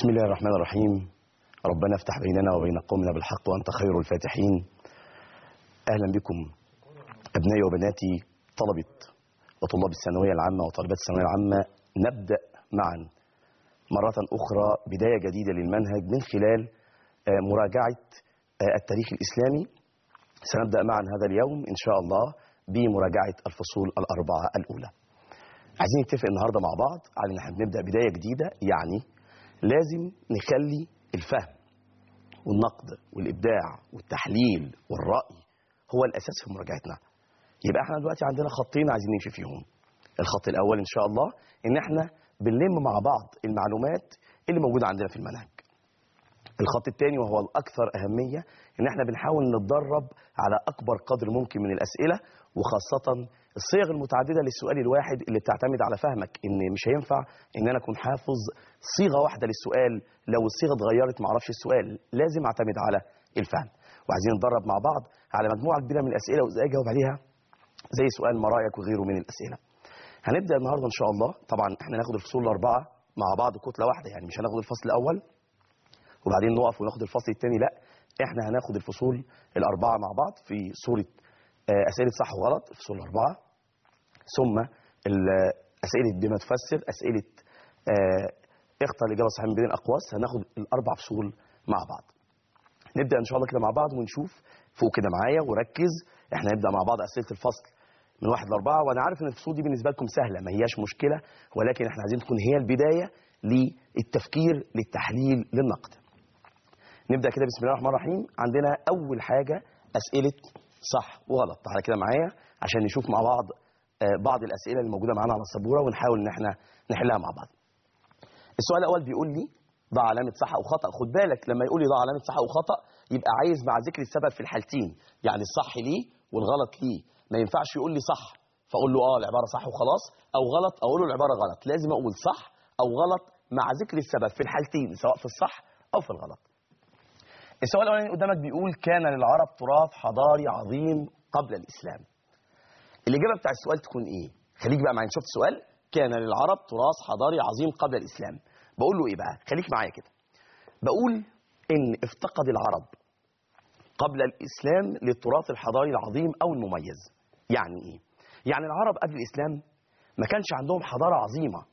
بسم الله الرحمن الرحيم ربنا افتح بيننا وبين قومنا بالحق وأنت خير الفاتحين أهلا بكم أبنائي وبناتي طلبة وطلاب الثانوية العامة وطالبات الثانوية العامة نبدأ معا مرة أخرى بداية جديدة للمنهج من خلال آه، مراجعة آه، التاريخ الإسلامي سنبدأ معا هذا اليوم إن شاء الله بمراجعة الفصول الأربعة الأولى عايزين نتفق النهاردة مع بعض على إن احنا بنبدأ بداية جديدة يعني لازم نخلي الفهم والنقد والإبداع والتحليل والرأي هو الأساس في مراجعتنا يبقى احنا دلوقتي عندنا خطين عايزين نمشي فيهم الخط الأول إن شاء الله إن احنا بنلم مع بعض المعلومات اللي موجودة عندنا في المنهج الخط الثاني وهو الأكثر أهمية إن احنا بنحاول نتدرب على أكبر قدر ممكن من الأسئلة وخاصة الصيغ المتعددة للسؤال الواحد اللي بتعتمد على فهمك إن مش هينفع إن أنا أكون حافظ صيغة واحدة للسؤال لو الصيغة اتغيرت معرفش السؤال لازم أعتمد على الفهم وعايزين نتدرب مع بعض على مجموعة كبيرة من الأسئلة وإزاي أجاوب عليها زي سؤال ما رأيك وغيره من الأسئلة هنبدأ النهاردة إن شاء الله طبعا احنا ناخد الفصول الأربعة مع بعض كتلة واحدة يعني مش هناخد الفصل الأول وبعدين نقف وناخد الفصل الثاني لا احنا هناخد الفصول الأربعة مع بعض في صورة آه، أسئلة صح وغلط الفصول الأربعة ثم ال- أسئلة بما تفسر أسئلة آه، اختر الإجابة الصحيحة من بين الأقواس هناخد الأربع فصول مع بعض نبدأ إن شاء الله كده مع بعض ونشوف فوق كده معايا وركز احنا نبدأ مع بعض أسئلة الفصل من واحد لأربعة وأنا عارف إن الفصول دي بالنسبة لكم سهلة ما هياش مشكلة ولكن احنا عايزين تكون هي البداية للتفكير للتحليل للنقد نبدأ كده بسم الله الرحمن الرحيم عندنا أول حاجة أسئلة صح وغلط تعالى كده معايا عشان نشوف مع بعض آه، بعض الأسئلة اللي موجودة معانا على السبورة ونحاول إن احنا نحلها مع بعض السؤال الأول بيقول لي ضع علامة صح أو خطأ خد بالك لما يقول لي ضع علامة صح أو خطأ يبقى عايز مع ذكر السبب في الحالتين يعني الصح ليه والغلط ليه ما ينفعش يقول لي صح فأقول له اه العبارة صح وخلاص أو غلط أقول له العبارة غلط لازم أقول صح أو غلط مع ذكر السبب في الحالتين سواء في الصح أو في الغلط السؤال الأولاني قدامك بيقول كان للعرب تراث حضاري عظيم قبل الإسلام الإجابة بتاع السؤال تكون إيه؟ خليك بقى معايا شفت السؤال كان للعرب تراث حضاري عظيم قبل الإسلام بقول له إيه بقى؟ خليك معايا كده بقول إن افتقد العرب قبل الإسلام للتراث الحضاري العظيم أو المميز يعني إيه؟ يعني العرب قبل الإسلام ما كانش عندهم حضارة عظيمة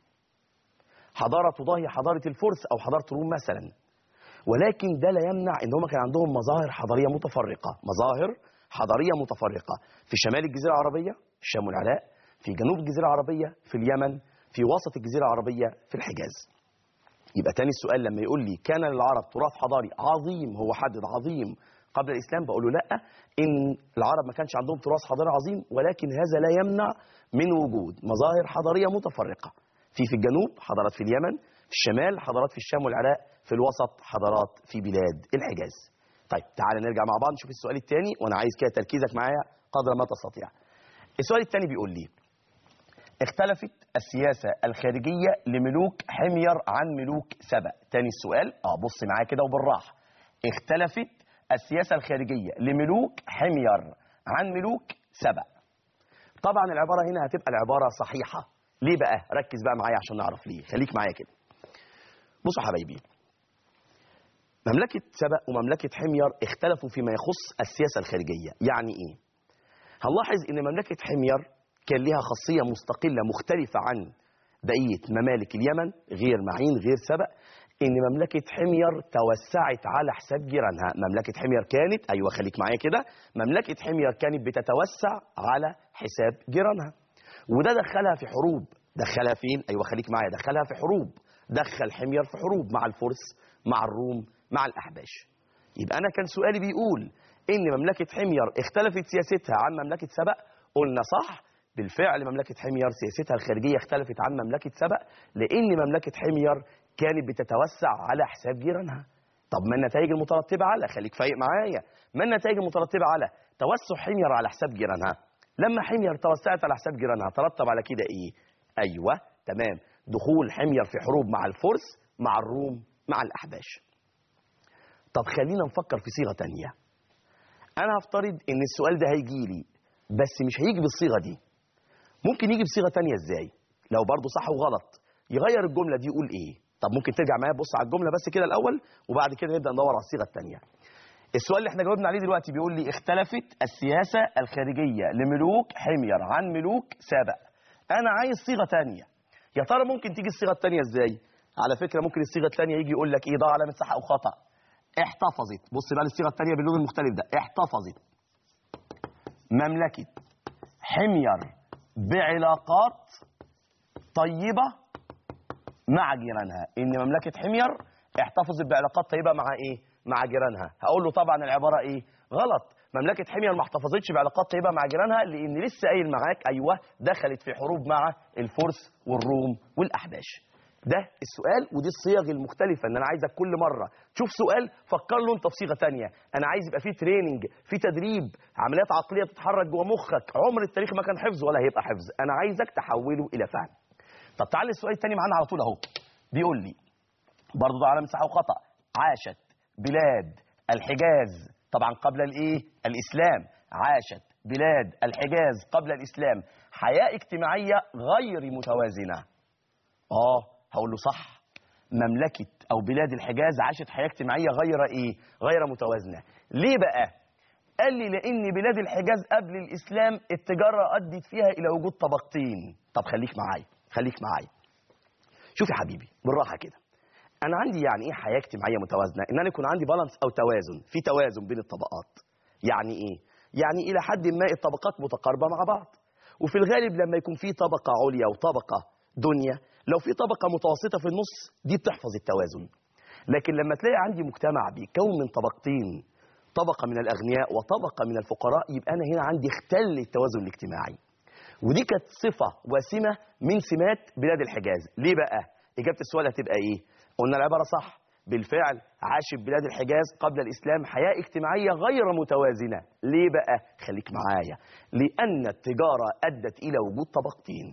حضارة تضاهي حضارة الفرس أو حضارة الروم مثلا ولكن ده لا يمنع ان هم كان عندهم مظاهر حضاريه متفرقه مظاهر حضاريه متفرقه في شمال الجزيره العربيه الشام والعراق في جنوب الجزيره العربيه في اليمن في وسط الجزيره العربيه في الحجاز يبقى تاني السؤال لما يقول لي كان للعرب تراث حضاري عظيم هو حدد عظيم قبل الاسلام بقول له لا ان العرب ما كانش عندهم تراث حضاري عظيم ولكن هذا لا يمنع من وجود مظاهر حضاريه متفرقه في في الجنوب حضارات في اليمن في الشمال حضارات في الشام والعراق في الوسط حضارات في بلاد الحجاز طيب تعالى نرجع مع بعض نشوف السؤال الثاني وانا عايز كده تركيزك معايا قدر ما تستطيع السؤال الثاني بيقول لي اختلفت السياسة الخارجية لملوك حمير عن ملوك سبأ تاني السؤال اه بص معايا كده وبالراحة اختلفت السياسة الخارجية لملوك حمير عن ملوك سبأ طبعا العبارة هنا هتبقى العبارة صحيحة ليه بقى ركز بقى معايا عشان نعرف ليه خليك معايا كده بصوا حبايبي مملكة سبأ ومملكة حمير اختلفوا فيما يخص السياسة الخارجية يعني ايه هنلاحظ ان مملكة حمير كان لها خاصية مستقلة مختلفة عن بقية ممالك اليمن غير معين غير سبأ ان مملكة حمير توسعت على حساب جيرانها مملكة حمير كانت ايوه خليك معايا كده مملكة حمير كانت بتتوسع على حساب جيرانها وده دخلها في حروب دخلها فين ايوه خليك معايا دخلها في حروب دخل حمير في حروب مع الفرس مع الروم مع الاحباش يبقى انا كان سؤالي بيقول ان مملكه حمير اختلفت سياستها عن مملكه سبأ قلنا صح بالفعل مملكه حمير سياستها الخارجيه اختلفت عن مملكه سبأ لان مملكه حمير كانت بتتوسع على حساب جيرانها طب ما النتائج المترتبه على خليك فايق معايا ما النتائج المترتبه على توسع حمير على حساب جيرانها لما حمير توسعت على حساب جيرانها ترتب على كده ايه ايوه تمام دخول حمير في حروب مع الفرس مع الروم مع الاحباش طب خلينا نفكر في صيغه تانية انا هفترض ان السؤال ده هيجي لي بس مش هيجي بالصيغه دي ممكن يجي بصيغه تانية ازاي لو برضه صح وغلط يغير الجمله دي يقول ايه طب ممكن ترجع معايا تبص على الجمله بس كده الاول وبعد كده نبدا ندور على الصيغه الثانيه السؤال اللي احنا جاوبنا عليه دلوقتي بيقول لي اختلفت السياسه الخارجيه لملوك حمير عن ملوك سابق انا عايز صيغه ثانيه يا ترى ممكن تيجي الصيغه الثانيه ازاي على فكره ممكن الصيغه الثانيه يجي يقول لك ايه ده علامه صح او خطا احتفظت بص بقى الصيغه الثانيه باللون المختلف ده احتفظت مملكه حمير بعلاقات طيبه مع جيرانها ان مملكه حمير احتفظت بعلاقات طيبه مع ايه مع جيرانها هقول له طبعا العباره ايه غلط مملكه حمير ما احتفظتش بعلاقات طيبه مع جيرانها لان لسه قايل معاك ايوه دخلت في حروب مع الفرس والروم والاحباش ده السؤال ودي الصيغ المختلفة ان انا عايزك كل مرة تشوف سؤال فكر له انت في صيغة تانية انا عايز يبقى فيه تريننج في تدريب عمليات عقلية بتتحرك جوه مخك عمر التاريخ ما كان حفظ ولا هيبقى حفظ انا عايزك تحوله الى فهم طب تعالى السؤال التاني معانا على طول اهو بيقول لي برضه ده علامة صح وخطأ عاشت بلاد الحجاز طبعا قبل الايه الاسلام عاشت بلاد الحجاز قبل الاسلام حياة اجتماعية غير متوازنة اه هقول له صح مملكة او بلاد الحجاز عاشت حياة اجتماعية غير ايه غير متوازنة ليه بقى قال لي لان بلاد الحجاز قبل الاسلام التجارة ادت فيها الى وجود طبقتين طب خليك معايا خليك معايا شوف يا حبيبي بالراحة كده انا عندي يعني ايه حياة اجتماعية متوازنة ان انا يكون عندي بالانس او توازن في توازن بين الطبقات يعني ايه يعني الى حد ما الطبقات متقاربة مع بعض وفي الغالب لما يكون في طبقة عليا وطبقة دنيا لو في طبقة متوسطة في النص دي بتحفظ التوازن لكن لما تلاقي عندي مجتمع بيتكون من طبقتين طبقة من الأغنياء وطبقة من الفقراء يبقى أنا هنا عندي اختل التوازن الاجتماعي ودي كانت صفة وسمة من سمات بلاد الحجاز ليه بقى؟ إجابة السؤال هتبقى إيه؟ قلنا العبارة صح بالفعل عاشت بلاد الحجاز قبل الإسلام حياة اجتماعية غير متوازنة ليه بقى؟ خليك معايا لأن التجارة أدت إلى وجود طبقتين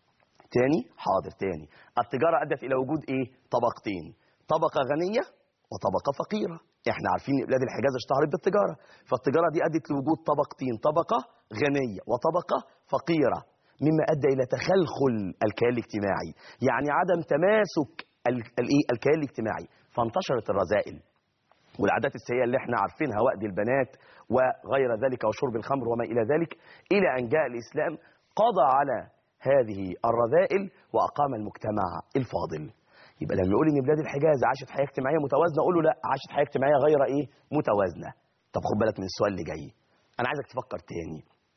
تاني حاضر تاني التجارة أدت إلى وجود إيه؟ طبقتين طبقة غنية وطبقة فقيرة احنا عارفين ان بلاد الحجاز اشتهرت بالتجارة فالتجارة دي أدت لوجود طبقتين طبقة غنية وطبقة فقيرة مما أدى إلى تخلخل الكيان الاجتماعي يعني عدم تماسك الايه الكيان الاجتماعي فانتشرت الرذائل والعادات السيئة اللي احنا عارفينها وأد البنات وغير ذلك وشرب الخمر وما إلى ذلك إلى أن جاء الإسلام قضى على هذه الرذائل وأقام المجتمع الفاضل يبقى لما يقول ان بلاد الحجاز عاشت حياه اجتماعيه متوازنه اقول له لا عاشت حياه اجتماعيه غير ايه متوازنه طب خد بالك من السؤال اللي جاي انا عايزك تفكر تاني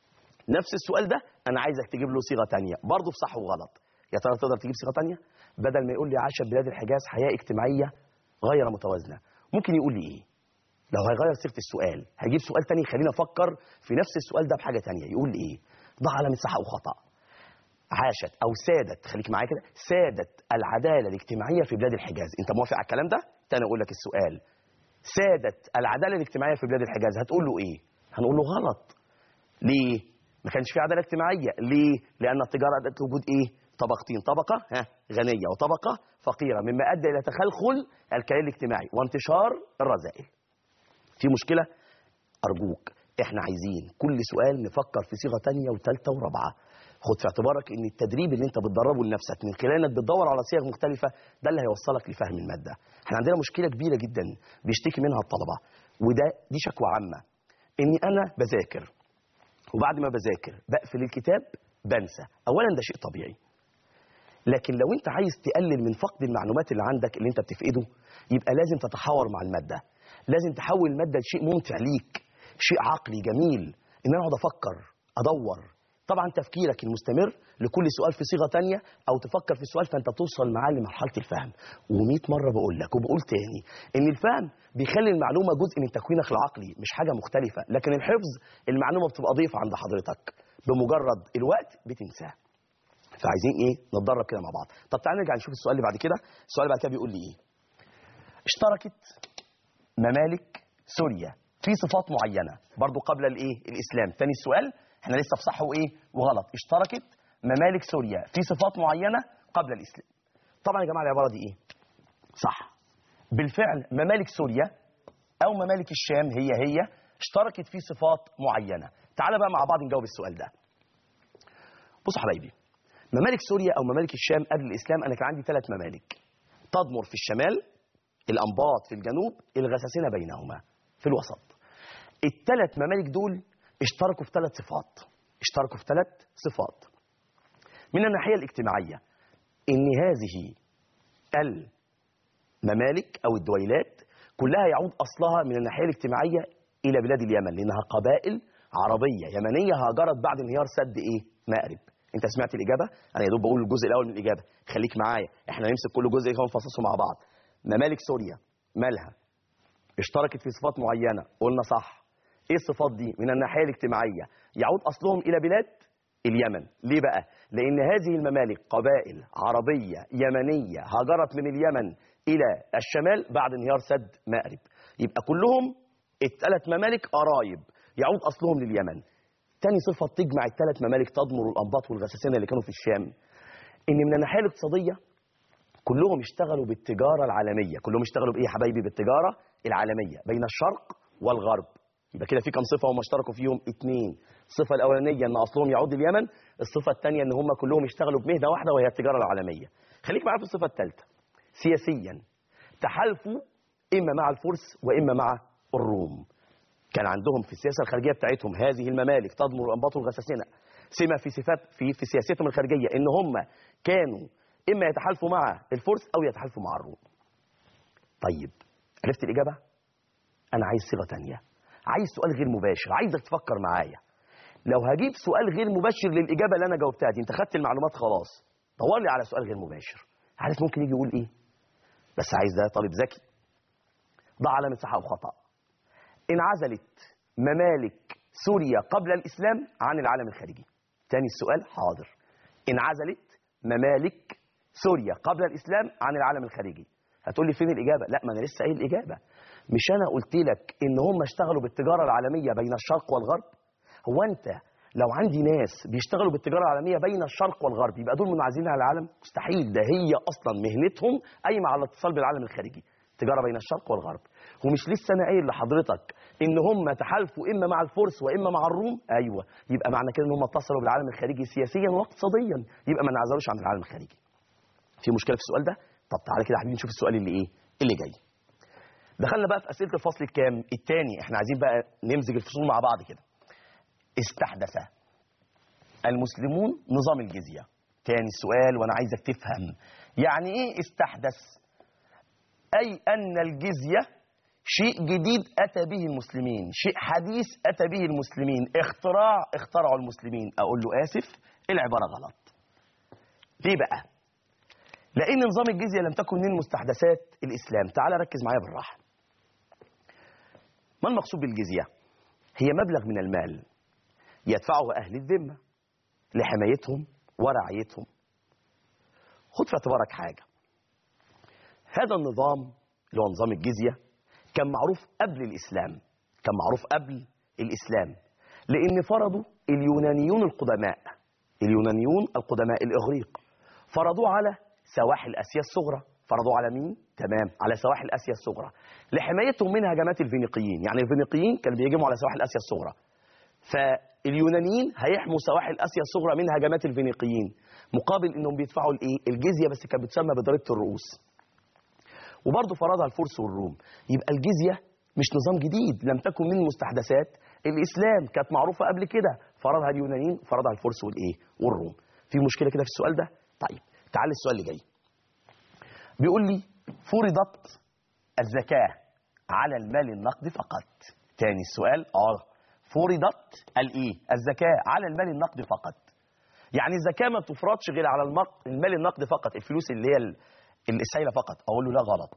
نفس السؤال ده انا عايزك تجيب له صيغه تانية برضه بصح وغلط يا ترى تقدر تجيب صيغه تانية بدل ما يقول لي عاشت بلاد الحجاز حياه اجتماعيه غير متوازنه ممكن يقول لي ايه لو هيغير صيغه السؤال هجيب سؤال تاني يخليني افكر في نفس السؤال ده بحاجه تانية يقول لي ايه ضع علامه صح او خطا عاشت او سادت خليك معايا كده سادت العداله الاجتماعيه في بلاد الحجاز انت موافق على الكلام ده تاني اقول لك السؤال سادت العداله الاجتماعيه في بلاد الحجاز هتقول له ايه هنقول له غلط ليه ما كانش في عداله اجتماعيه ليه لان التجاره ادت لوجود ايه طبقتين طبقه ها غنيه وطبقه فقيره مما ادى الى تخلخل الكيان الاجتماعي وانتشار الرذائل في مشكله ارجوك احنا عايزين كل سؤال نفكر في صيغه ثانيه وثالثه ورابعه خد في اعتبارك ان التدريب اللي انت بتدربه لنفسك من خلال انك بتدور على صيغ مختلفه ده اللي هيوصلك لفهم الماده احنا عندنا مشكله كبيره جدا بيشتكي منها الطلبه وده دي شكوى عامه اني انا بذاكر وبعد ما بذاكر بقفل الكتاب بنسى اولا ده شيء طبيعي لكن لو انت عايز تقلل من فقد المعلومات اللي عندك اللي انت بتفقده يبقى لازم تتحاور مع الماده لازم تحول الماده لشيء ممتع ليك شيء عقلي جميل ان انا اقعد افكر ادور طبعا تفكيرك المستمر لكل سؤال في صيغه تانية او تفكر في السؤال فانت توصل معاه لمرحله الفهم و100 مره بقول لك وبقول تاني ان الفهم بيخلي المعلومه جزء من تكوينك العقلي مش حاجه مختلفه لكن الحفظ المعلومه بتبقى ضيفه عند حضرتك بمجرد الوقت بتنساه فعايزين ايه نتدرب كده مع بعض طب تعالى نرجع نشوف السؤال اللي بعد كده السؤال اللي بعد كده بيقول لي ايه اشتركت ممالك سوريا في صفات معينه برضو قبل الايه الاسلام تاني السؤال احنا لسه في صح وايه وغلط اشتركت ممالك سوريا في صفات معينه قبل الاسلام طبعا يا جماعه العباره دي ايه صح بالفعل ممالك سوريا او ممالك الشام هي هي اشتركت في صفات معينه تعال بقى مع بعض نجاوب السؤال ده بصوا حبايبي ممالك سوريا او ممالك الشام قبل الاسلام انا كان عندي ثلاث ممالك تضمر في الشمال الأنباط في الجنوب الغساسنة بينهما في الوسط الثلاث ممالك دول اشتركوا في ثلاث صفات اشتركوا في ثلاث صفات من الناحية الاجتماعية إن هذه الممالك أو الدويلات كلها يعود أصلها من الناحية الاجتماعية إلى بلاد اليمن لأنها قبائل عربية يمنية هاجرت بعد انهيار سد إيه؟ مأرب أنت سمعت الإجابة؟ أنا يا دوب بقول الجزء الأول من الإجابة خليك معايا إحنا نمسك كل جزء كده ونفصصه مع بعض ممالك سوريا مالها؟ اشتركت في صفات معينة قلنا صح ايه الصفات دي من الناحية الاجتماعية يعود اصلهم الى بلاد اليمن ليه بقى لان هذه الممالك قبائل عربية يمنية هاجرت من اليمن الى الشمال بعد انهيار سد مأرب يبقى كلهم الثلاث ممالك قرايب يعود اصلهم لليمن تاني صفة تجمع الثلاث ممالك تضمر الانباط والغساسنة اللي كانوا في الشام ان من الناحية الاقتصادية كلهم اشتغلوا بالتجارة العالمية كلهم اشتغلوا بايه يا حبايبي بالتجارة العالمية بين الشرق والغرب يبقى كده في كام صفه هم اشتركوا فيهم اثنين الصفه الاولانيه ان اصلهم يعود اليمن الصفه الثانيه ان هم كلهم اشتغلوا بمهنه واحده وهي التجاره العالميه خليك معايا في الصفه الثالثه سياسيا تحالفوا اما مع الفرس واما مع الروم كان عندهم في السياسه الخارجيه بتاعتهم هذه الممالك تضمر الانباط والغساسنه سمه في صفات في في سياستهم الخارجيه ان هم كانوا اما يتحالفوا مع الفرس او يتحالفوا مع الروم طيب عرفت الاجابه انا عايز صيغه ثانيه عايز سؤال غير مباشر عايزك تفكر معايا لو هجيب سؤال غير مباشر للاجابه اللي انا جاوبتها دي انت خدت المعلومات خلاص دور لي على سؤال غير مباشر عارف ممكن يجي يقول ايه بس عايز ده طالب ذكي ضع علامه صح او خطا انعزلت ممالك سوريا قبل الاسلام عن العالم الخارجي تاني السؤال حاضر انعزلت ممالك سوريا قبل الاسلام عن العالم الخارجي هتقول لي فين الاجابه لا ما انا لسه قايل الاجابه مش انا قلت لك ان هم اشتغلوا بالتجاره العالميه بين الشرق والغرب هو انت لو عندي ناس بيشتغلوا بالتجاره العالميه بين الشرق والغرب يبقى دول منعزلين عن العالم مستحيل ده هي اصلا مهنتهم قايمه على الاتصال بالعالم الخارجي تجاره بين الشرق والغرب ومش لسه انا قايل لحضرتك ان هم تحالفوا اما مع الفرس واما مع الروم ايوه يبقى معنى كده ان هم اتصلوا بالعالم الخارجي سياسيا واقتصاديا يبقى ما انعزلوش عن العالم الخارجي في مشكله في السؤال ده طب تعالى كده يا حبيبي نشوف السؤال اللي ايه اللي جاي دخلنا بقى في اسئله الفصل الكام الثاني احنا عايزين بقى نمزج الفصول مع بعض كده استحدث المسلمون نظام الجزيه تاني السؤال وانا عايزك تفهم يعني ايه استحدث اي ان الجزيه شيء جديد اتى به المسلمين شيء حديث اتى به المسلمين اختراع اخترعوا المسلمين اقول له اسف العباره غلط ليه بقى لان نظام الجزيه لم تكن من مستحدثات الاسلام تعال ركز معايا بالراحه ما المقصود بالجزيه هي مبلغ من المال يدفعه اهل الذمه لحمايتهم ورعايتهم خد في اعتبارك حاجه هذا النظام اللي هو نظام الجزيه كان معروف قبل الاسلام كان معروف قبل الاسلام لان فرضوا اليونانيون القدماء اليونانيون القدماء الاغريق فرضوه على سواحل اسيا الصغرى فرضوه على مين تمام على سواحل اسيا الصغرى لحمايتهم من هجمات الفينيقيين يعني الفينيقيين كانوا بيهاجموا على سواحل اسيا الصغرى فاليونانيين هيحموا سواحل اسيا الصغرى من هجمات الفينيقيين مقابل انهم بيدفعوا الايه الجزيه بس كانت بتسمى بضريبه الرؤوس وبرضه فرضها الفرس والروم يبقى الجزيه مش نظام جديد لم تكن من مستحدثات الاسلام كانت معروفه قبل كده فرضها اليونانيين فرضها الفرس والايه والروم في مشكله كده في السؤال ده طيب تعال السؤال اللي جاي بيقول لي فرضت الزكاه على المال النقدي فقط تاني السؤال اه فرضت الايه الزكاه على المال النقدي فقط يعني الزكاه ما تفرضش غير على المق... المال النقدي فقط الفلوس اللي هي ال... السائله فقط اقول له لا غلط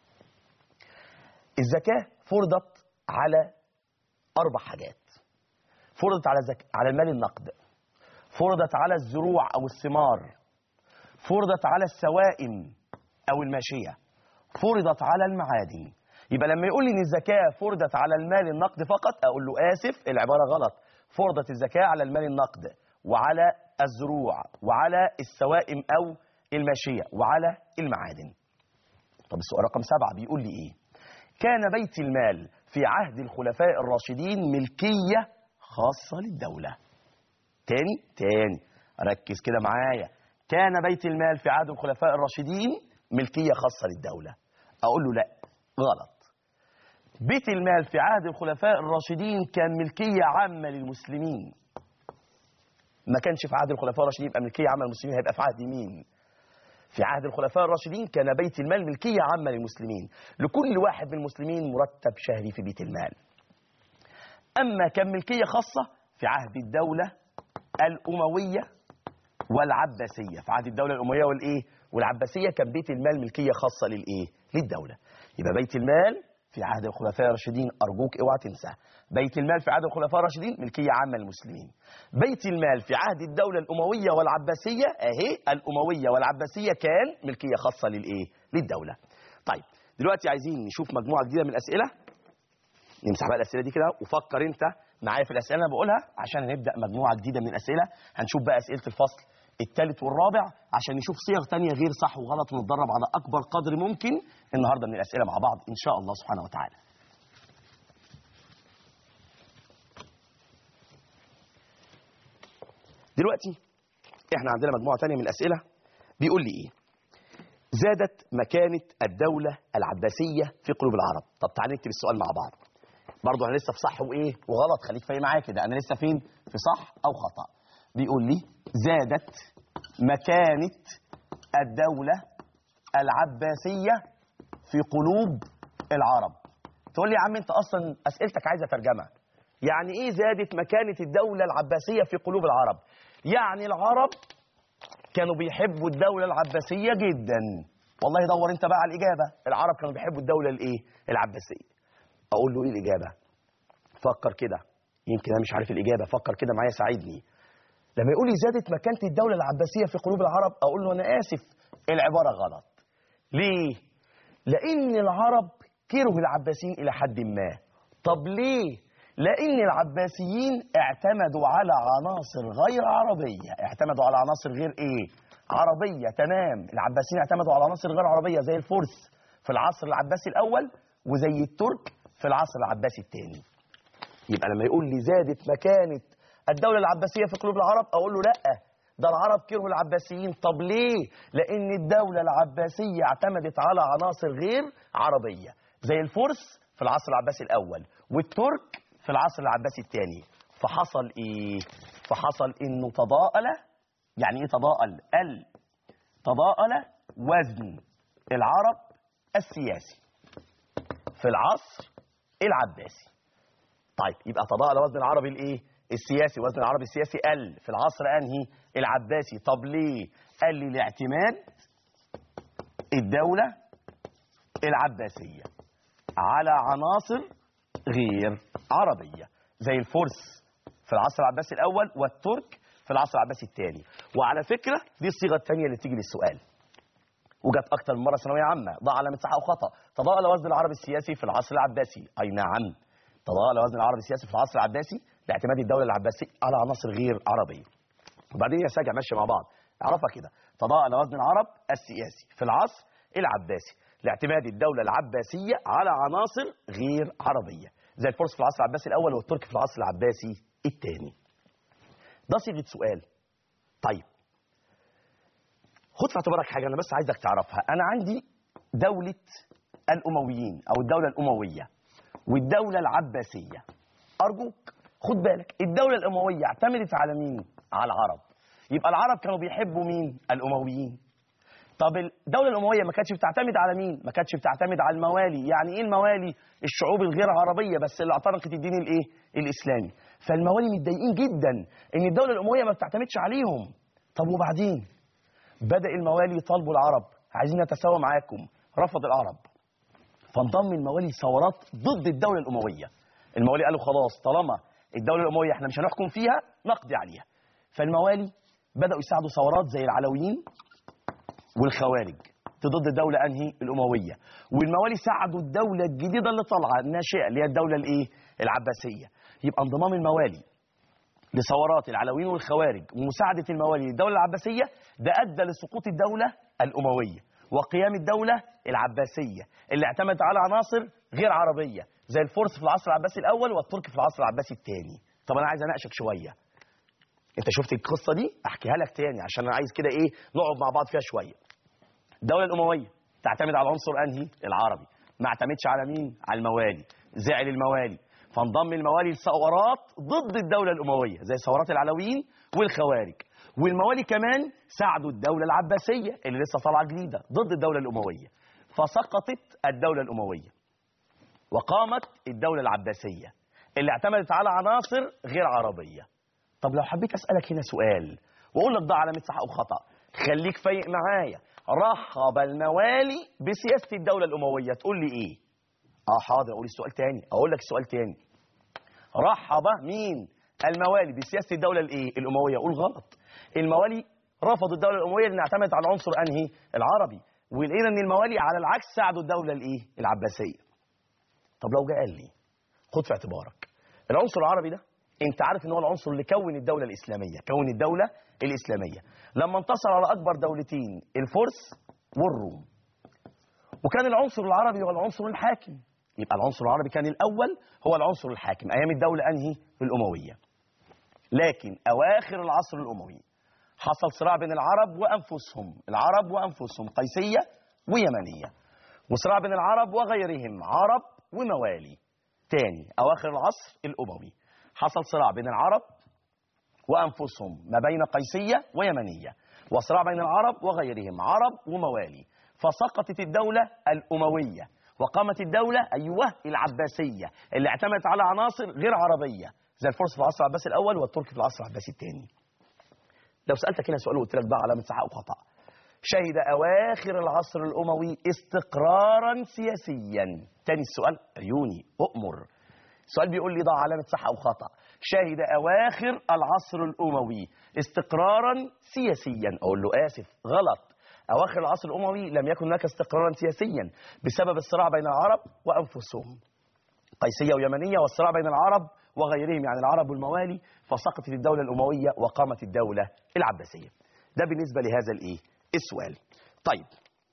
الزكاه فرضت على اربع حاجات فرضت على زك... على المال النقد فرضت على الزروع او الثمار فرضت على السوائم او الماشيه فرضت على المعادن يبقى لما يقول لي ان الزكاه فرضت على المال النقد فقط اقول له اسف العباره غلط فرضت الزكاه على المال النقد وعلى الزروع وعلى السوائم او الماشيه وعلى المعادن طب السؤال رقم سبعة بيقول لي ايه كان بيت المال في عهد الخلفاء الراشدين ملكيه خاصه للدوله تاني تاني ركز كده معايا كان بيت المال في عهد الخلفاء الراشدين ملكيه خاصه للدوله اقول له لا غلط بيت المال في عهد الخلفاء الراشدين كان ملكيه عامه للمسلمين ما كانش في عهد الخلفاء الراشدين يبقى ملكيه عامه للمسلمين هيبقى في عهد مين في عهد الخلفاء الراشدين كان بيت المال ملكيه عامه للمسلمين لكل واحد من المسلمين مرتب شهري في بيت المال اما كان ملكيه خاصه في عهد الدوله الامويه والعباسيه في عهد الدوله الامويه والايه والعباسيه كان بيت المال ملكيه خاصه للايه للدوله يبقى بيت المال في عهد الخلفاء الراشدين ارجوك اوعى تنساه بيت المال في عهد الخلفاء الراشدين ملكيه عامه للمسلمين بيت المال في عهد الدوله الامويه والعباسيه اهي الامويه والعباسيه كان ملكيه خاصه للايه للدوله طيب دلوقتي عايزين نشوف مجموعه جديده من الاسئله نمسح بقى الاسئله دي كده وفكر انت معايا في الاسئله اللي انا بقولها عشان هنبدا مجموعه جديده من الاسئله هنشوف بقى اسئله الفصل الثالث والرابع عشان نشوف صيغ تانية غير صح وغلط ونتدرب على اكبر قدر ممكن النهارده من الاسئله مع بعض ان شاء الله سبحانه وتعالى دلوقتي احنا عندنا مجموعه تانية من الاسئله بيقول لي ايه زادت مكانه الدوله العباسيه في قلوب العرب طب تعالى نكتب السؤال مع بعض برضه انا لسه في صح وايه وغلط خليك فاهم معايا كده انا لسه فين في صح او خطا بيقول لي زادت مكانه الدوله العباسيه في قلوب العرب تقول لي يا عم انت اصلا اسئلتك عايزه ترجمه يعني ايه زادت مكانه الدوله العباسيه في قلوب العرب يعني العرب كانوا بيحبوا الدوله العباسيه جدا والله دور انت بقى على الاجابه العرب كانوا بيحبوا الدوله الايه العباسيه اقول له ايه الاجابه فكر كده يمكن انا مش عارف الاجابه فكر كده معايا ساعدني لما يقول لي زادت مكانه الدوله العباسيه في قلوب العرب اقول له انا اسف العباره غلط ليه لان العرب كرهوا العباسيين الى حد ما طب ليه لان العباسيين اعتمدوا على عناصر غير عربيه اعتمدوا على عناصر غير ايه عربيه تمام العباسيين اعتمدوا على عناصر غير عربيه زي الفرس في العصر العباسي الاول وزي الترك في العصر العباسي الثاني يبقى لما يقول لي زادت مكانه الدوله العباسيه في قلوب العرب اقول له لا ده العرب كرهوا العباسيين طب ليه لان الدوله العباسيه اعتمدت على عناصر غير عربيه زي الفرس في العصر العباسي الاول والترك في العصر العباسي الثاني فحصل ايه فحصل انه تضاءل يعني ايه تضاءل ال تضاءل وزن العرب السياسي في العصر العباسي طيب يبقى تضاءل وزن العربي الايه السياسي وزن العربي السياسي قل في العصر انهي العباسي طب ليه قال لي لاعتماد الدولة العباسية على عناصر غير عربية زي الفرس في العصر العباسي الأول والترك في العصر العباسي الثاني وعلى فكرة دي الصيغة الثانية اللي تيجي للسؤال وجت أكتر من مرة ثانوية عامة ضع علامة صح أو خطأ تضاءل وزن العربي السياسي في العصر العباسي أي نعم تضاءل وزن العربي السياسي في العصر العباسي لاعتماد الدولة العباسية على عناصر غير عربية وبعدين يا ساجع ماشي مع بعض اعرفها كده تضاءل وزن العرب السياسي في العصر العباسي لاعتماد الدولة العباسية على عناصر غير عربية زي الفرس في العصر العباسي الأول والترك في العصر العباسي الثاني ده صيغة سؤال طيب خد في اعتبارك حاجة أنا بس عايزك تعرفها أنا عندي دولة الأمويين أو الدولة الأموية والدولة العباسية أرجوك خد بالك الدولة الأموية اعتمدت على مين؟ على العرب يبقى العرب كانوا بيحبوا مين؟ الأمويين طب الدولة الأموية ما كانتش بتعتمد على مين؟ ما كانتش بتعتمد على الموالي، يعني إيه الموالي؟ الشعوب الغير عربية بس اللي اعتنقت الدين الإيه؟ الإسلامي. فالموالي متضايقين جدا إن الدولة الأموية ما بتعتمدش عليهم. طب وبعدين؟ بدأ الموالي يطالبوا العرب، عايزين نتساوى معاكم، رفض العرب. فانضم الموالي ثورات ضد الدولة الأموية. الموالي قالوا خلاص طالما الدولة الأموية احنا مش هنحكم فيها نقضي عليها. فالموالي بدأوا يساعدوا ثورات زي العلويين والخوارج ضد الدولة أنهي الأموية والموالي ساعدوا الدولة الجديدة اللي طالعة الناشئة اللي هي الدولة الإيه العباسية يبقى انضمام الموالي لثورات العلويين والخوارج ومساعدة الموالي للدولة العباسية ده أدى لسقوط الدولة الأموية وقيام الدولة العباسية اللي اعتمدت على عناصر غير عربية زي الفرس في العصر العباسي الأول والترك في العصر العباسي الثاني طب أنا عايز أناقشك شوية انت شفت القصه دي احكيها لك تاني عشان انا عايز كده ايه نقعد مع بعض فيها شويه الدوله الامويه تعتمد على العنصر انهي العربي ما اعتمدش على مين على الموالي زعل الموالي فانضم الموالي لثورات ضد الدوله الامويه زي ثورات العلويين والخوارج والموالي كمان ساعدوا الدوله العباسيه اللي لسه طالعه جديده ضد الدوله الامويه فسقطت الدوله الامويه وقامت الدوله العباسيه اللي اعتمدت على عناصر غير عربيه طب لو حبيت اسالك هنا سؤال واقول لك ده علامه صح او خطا خليك فايق معايا رحب الموالي بسياسه الدوله الامويه تقول لي ايه اه حاضر اقول السؤال تاني اقول لك السؤال تاني رحب مين الموالي بسياسه الدوله الايه الامويه اقول غلط الموالي رفضوا الدوله الامويه لان اعتمدت على العنصر انهي العربي ولقينا ان الموالي على العكس ساعدوا الدوله الايه العباسيه طب لو جه قال لي خد في اعتبارك العنصر العربي ده انت عارف ان هو العنصر اللي كون الدوله الاسلاميه كون الدوله الاسلاميه لما انتصر على اكبر دولتين الفرس والروم وكان العنصر العربي هو العنصر الحاكم يبقى العنصر العربي كان الاول هو العنصر الحاكم ايام الدوله انهي الامويه لكن اواخر العصر الاموي حصل صراع بين العرب وانفسهم العرب وانفسهم قيسيه ويمنيه وصراع بين العرب وغيرهم عرب وموالي تاني اواخر العصر الاموي حصل صراع بين العرب وانفسهم ما بين قيسيه ويمنيه وصراع بين العرب وغيرهم عرب وموالي فسقطت الدوله الامويه وقامت الدوله ايوه العباسيه اللي اعتمدت على عناصر غير عربيه زي الفرس في العصر العباسي الاول والترك في العصر العباسي الثاني لو سالتك هنا سؤال وقلت لك بقى علامه صح او خطا شهد اواخر العصر الاموي استقرارا سياسيا تاني السؤال عيوني اؤمر السؤال بيقول لي ده علامه صح او خطا شهد اواخر العصر الاموي استقرارا سياسيا اقول له اسف غلط اواخر العصر الاموي لم يكن هناك استقرارا سياسيا بسبب الصراع بين العرب وانفسهم قيسيه ويمنيه والصراع بين العرب وغيرهم يعني العرب والموالي فسقطت الدوله الامويه وقامت الدوله العباسيه ده بالنسبه لهذا الايه السؤال طيب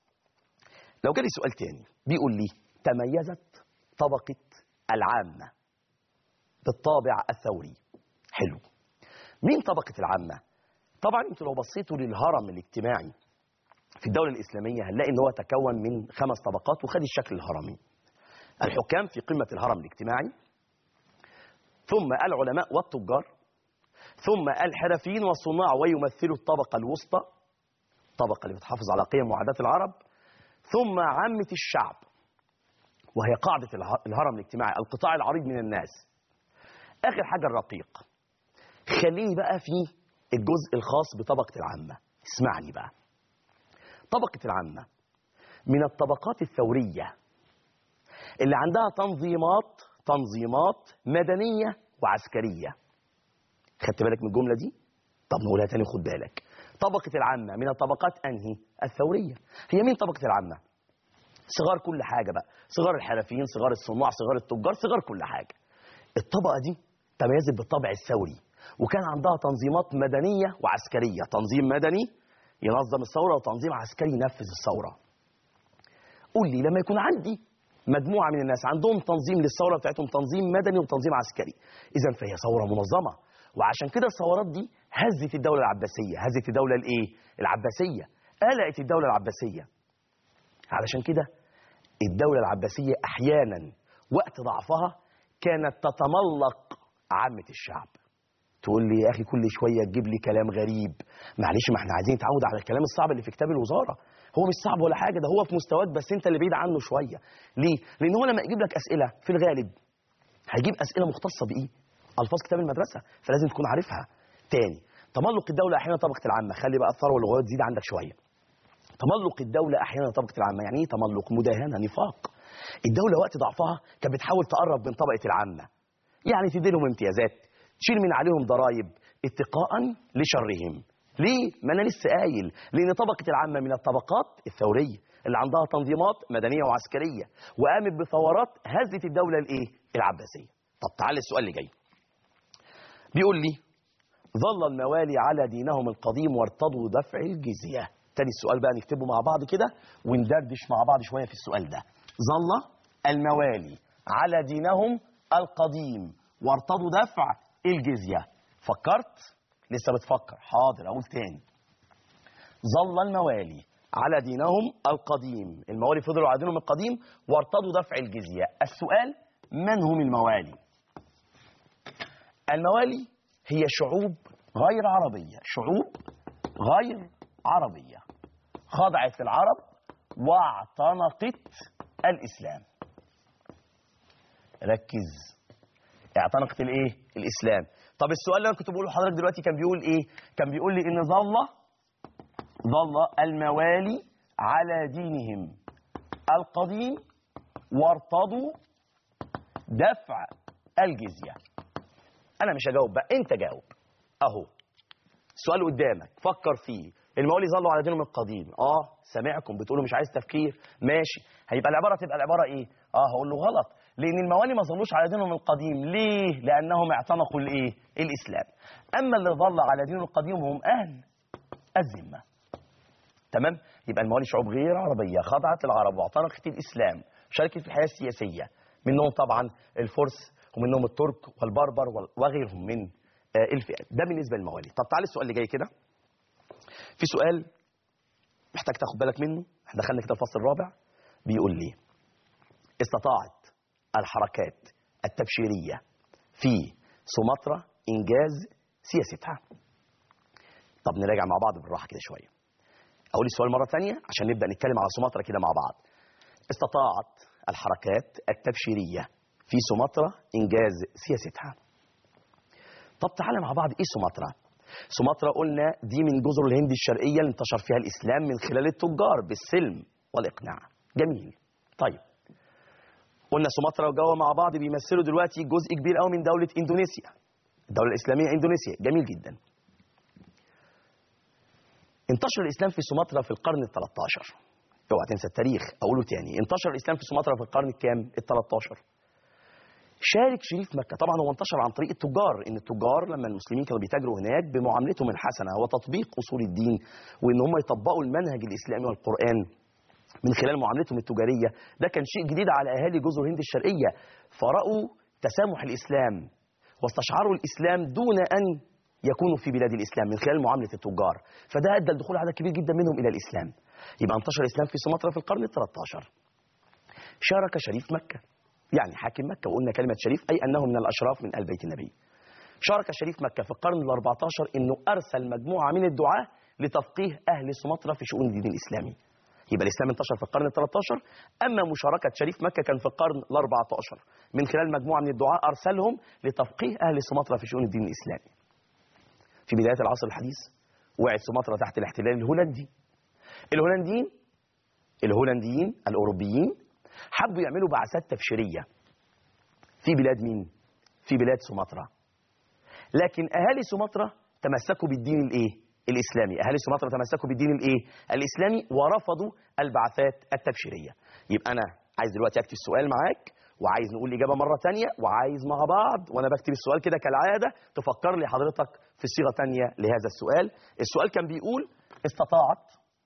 لو جالي سؤال تاني بيقول لي تميزت طبقه العامه بالطابع الثوري حلو مين طبقه العامه طبعا انتوا لو بصيتوا للهرم الاجتماعي في الدولة الإسلامية هنلاقي إن هو تكون من خمس طبقات وخد الشكل الهرمي. الحكام في قمة الهرم الاجتماعي ثم العلماء والتجار ثم الحرفيين والصناع ويمثلوا الطبقة الوسطى الطبقة اللي بتحافظ على قيم وعادات العرب ثم عامة الشعب وهي قاعدة الهرم الاجتماعي القطاع العريض من الناس آخر حاجة الرقيق خليني بقى في الجزء الخاص بطبقة العامة اسمعني بقى طبقة العامة من الطبقات الثورية اللي عندها تنظيمات تنظيمات مدنية وعسكرية خدت بالك من الجملة دي؟ طب نقولها تاني خد بالك طبقة العامة من الطبقات أنهي؟ الثورية هي مين طبقة العامة؟ صغار كل حاجة بقى صغار الحرفيين صغار الصناع صغار التجار صغار كل حاجة الطبقة دي تميزت بالطبع الثوري وكان عندها تنظيمات مدنية وعسكرية تنظيم مدني ينظم الثورة وتنظيم عسكري ينفذ الثورة قول لي لما يكون عندي مجموعة من الناس عندهم تنظيم للثورة بتاعتهم تنظيم مدني وتنظيم عسكري إذا فهي ثورة منظمة وعشان كده الثورات دي هزت الدولة العباسية هزت الدولة الإيه؟ العباسية قلقت الدولة العباسية علشان كده الدولة العباسية أحيانا وقت ضعفها كانت تتملق عامة الشعب تقول لي يا اخي كل شويه تجيب لي كلام غريب معلش ما احنا عايزين نتعود على الكلام الصعب اللي في كتاب الوزاره هو مش صعب ولا حاجه ده هو في مستواك بس انت اللي بعيد عنه شويه ليه لان هو لما يجيب لك اسئله في الغالب هيجيب اسئله مختصه بايه الفاظ كتاب المدرسه فلازم تكون عارفها تاني تملق الدوله احيانا طبقه العامه خلي بقى الثروه والغوات تزيد عندك شويه تملق الدوله احيانا طبقه العامه يعني ايه تملق مداهنه نفاق الدوله وقت ضعفها كانت بتحاول تقرب من طبقه العامه يعني تدي لهم امتيازات تشيل من عليهم ضرائب اتقاء لشرهم ليه؟ ما انا لسه قايل لان طبقه العامه من الطبقات الثوريه اللي عندها تنظيمات مدنيه وعسكريه وقامت بثورات هزت الدوله الايه؟ العباسيه. طب تعالى السؤال اللي جاي. بيقول لي ظل الموالي على دينهم القديم وارتضوا دفع الجزيه. تاني السؤال بقى نكتبه مع بعض كده وندردش مع بعض شويه في السؤال ده. ظل الموالي على دينهم القديم وارتضوا دفع الجزية فكرت لسه بتفكر حاضر اقول تاني ظل الموالي على دينهم القديم الموالي فضلوا على دينهم القديم وارتضوا دفع الجزية السؤال من هم الموالي الموالي هي شعوب غير عربية شعوب غير عربية خضعت للعرب واعتنقت الإسلام ركز اعتنقت الايه الاسلام طب السؤال اللي انا كنت بقوله لحضرتك دلوقتي كان بيقول ايه كان بيقول لي ان ظل ظل الموالي على دينهم القديم وارتضوا دفع الجزيه انا مش هجاوب بقى انت جاوب اهو السؤال قدامك فكر فيه الموالي ظلوا على دينهم القديم اه سامعكم بتقولوا مش عايز تفكير ماشي هيبقى العباره تبقى العباره ايه اه هقول له غلط لان الموالي ما ظلوش على دينهم القديم ليه لانهم اعتنقوا الايه الاسلام اما اللي ظل على دينهم القديم هم اهل الذمه تمام يبقى الموالي شعوب غير عربيه خضعت للعرب واعتنقت الاسلام شاركت في الحياه السياسيه منهم طبعا الفرس ومنهم الترك والبربر وال- وغيرهم من آه، الفئات ده بالنسبه للموالي طب تعالى السؤال اللي جاي كده في سؤال محتاج تاخد بالك منه احنا دخلنا كده الفصل الرابع بيقول لي استطاعت الحركات التبشيرية في سومطرة إنجاز سياستها طب نراجع مع بعض بالراحة كده شوية أقول السؤال مرة تانية عشان نبدأ نتكلم على سومطرة كده مع بعض استطاعت الحركات التبشيرية في سومطرة إنجاز سياستها طب تعالى مع بعض إيه سومطرة سومطرة قلنا دي من جزر الهند الشرقية اللي انتشر فيها الإسلام من خلال التجار بالسلم والإقناع جميل طيب قلنا سومطرة وجوا مع بعض بيمثلوا دلوقتي جزء كبير قوي من دولة اندونيسيا الدولة الإسلامية اندونيسيا جميل جدا انتشر الإسلام في سومطرة في القرن ال 13 اوعى تنسى التاريخ أقوله تاني انتشر الإسلام في سومطرة في القرن الكام؟ ال 13 شارك شريف مكة طبعا هو انتشر عن طريق التجار ان التجار لما المسلمين كانوا بيتاجروا هناك بمعاملتهم الحسنة وتطبيق أصول الدين وان هم يطبقوا المنهج الإسلامي والقرآن من خلال معاملتهم التجارية ده كان شيء جديد على أهالي جزر الهند الشرقية فرأوا تسامح الإسلام واستشعروا الإسلام دون أن يكونوا في بلاد الإسلام من خلال معاملة التجار فده أدى لدخول عدد كبير جدا منهم إلى الإسلام يبقى انتشر الإسلام في سومطرة في القرن ال 13 شارك شريف مكة يعني حاكم مكة وقلنا كلمة شريف أي أنه من الأشراف من آل بيت النبي شارك شريف مكة في القرن ال 14 أنه أرسل مجموعة من الدعاة لتفقيه أهل سومطرة في شؤون الدين الإسلامي يبقى الإسلام انتشر في القرن ال 13 أما مشاركة شريف مكة كان في القرن ال 14 من خلال مجموعة من الدعاة أرسلهم لتفقيه أهل سومطرة في شؤون الدين الإسلامي في بداية العصر الحديث وقعت سومطرة تحت الاحتلال الهولندي الهولنديين الهولنديين الأوروبيين حبوا يعملوا بعثات تبشيرية في بلاد مين؟ في بلاد سومطرة لكن أهالي سومطرة تمسكوا بالدين الإيه؟ الإسلامي أهالي سومطرة تمسكوا بالدين الإيه؟ الإسلامي ورفضوا البعثات التبشيرية يبقى أنا عايز دلوقتي أكتب السؤال معاك وعايز نقول الإجابة مرة تانية وعايز مع بعض وأنا بكتب السؤال كده كالعادة تفكر لي حضرتك في صيغة تانية لهذا السؤال السؤال كان بيقول استطاعت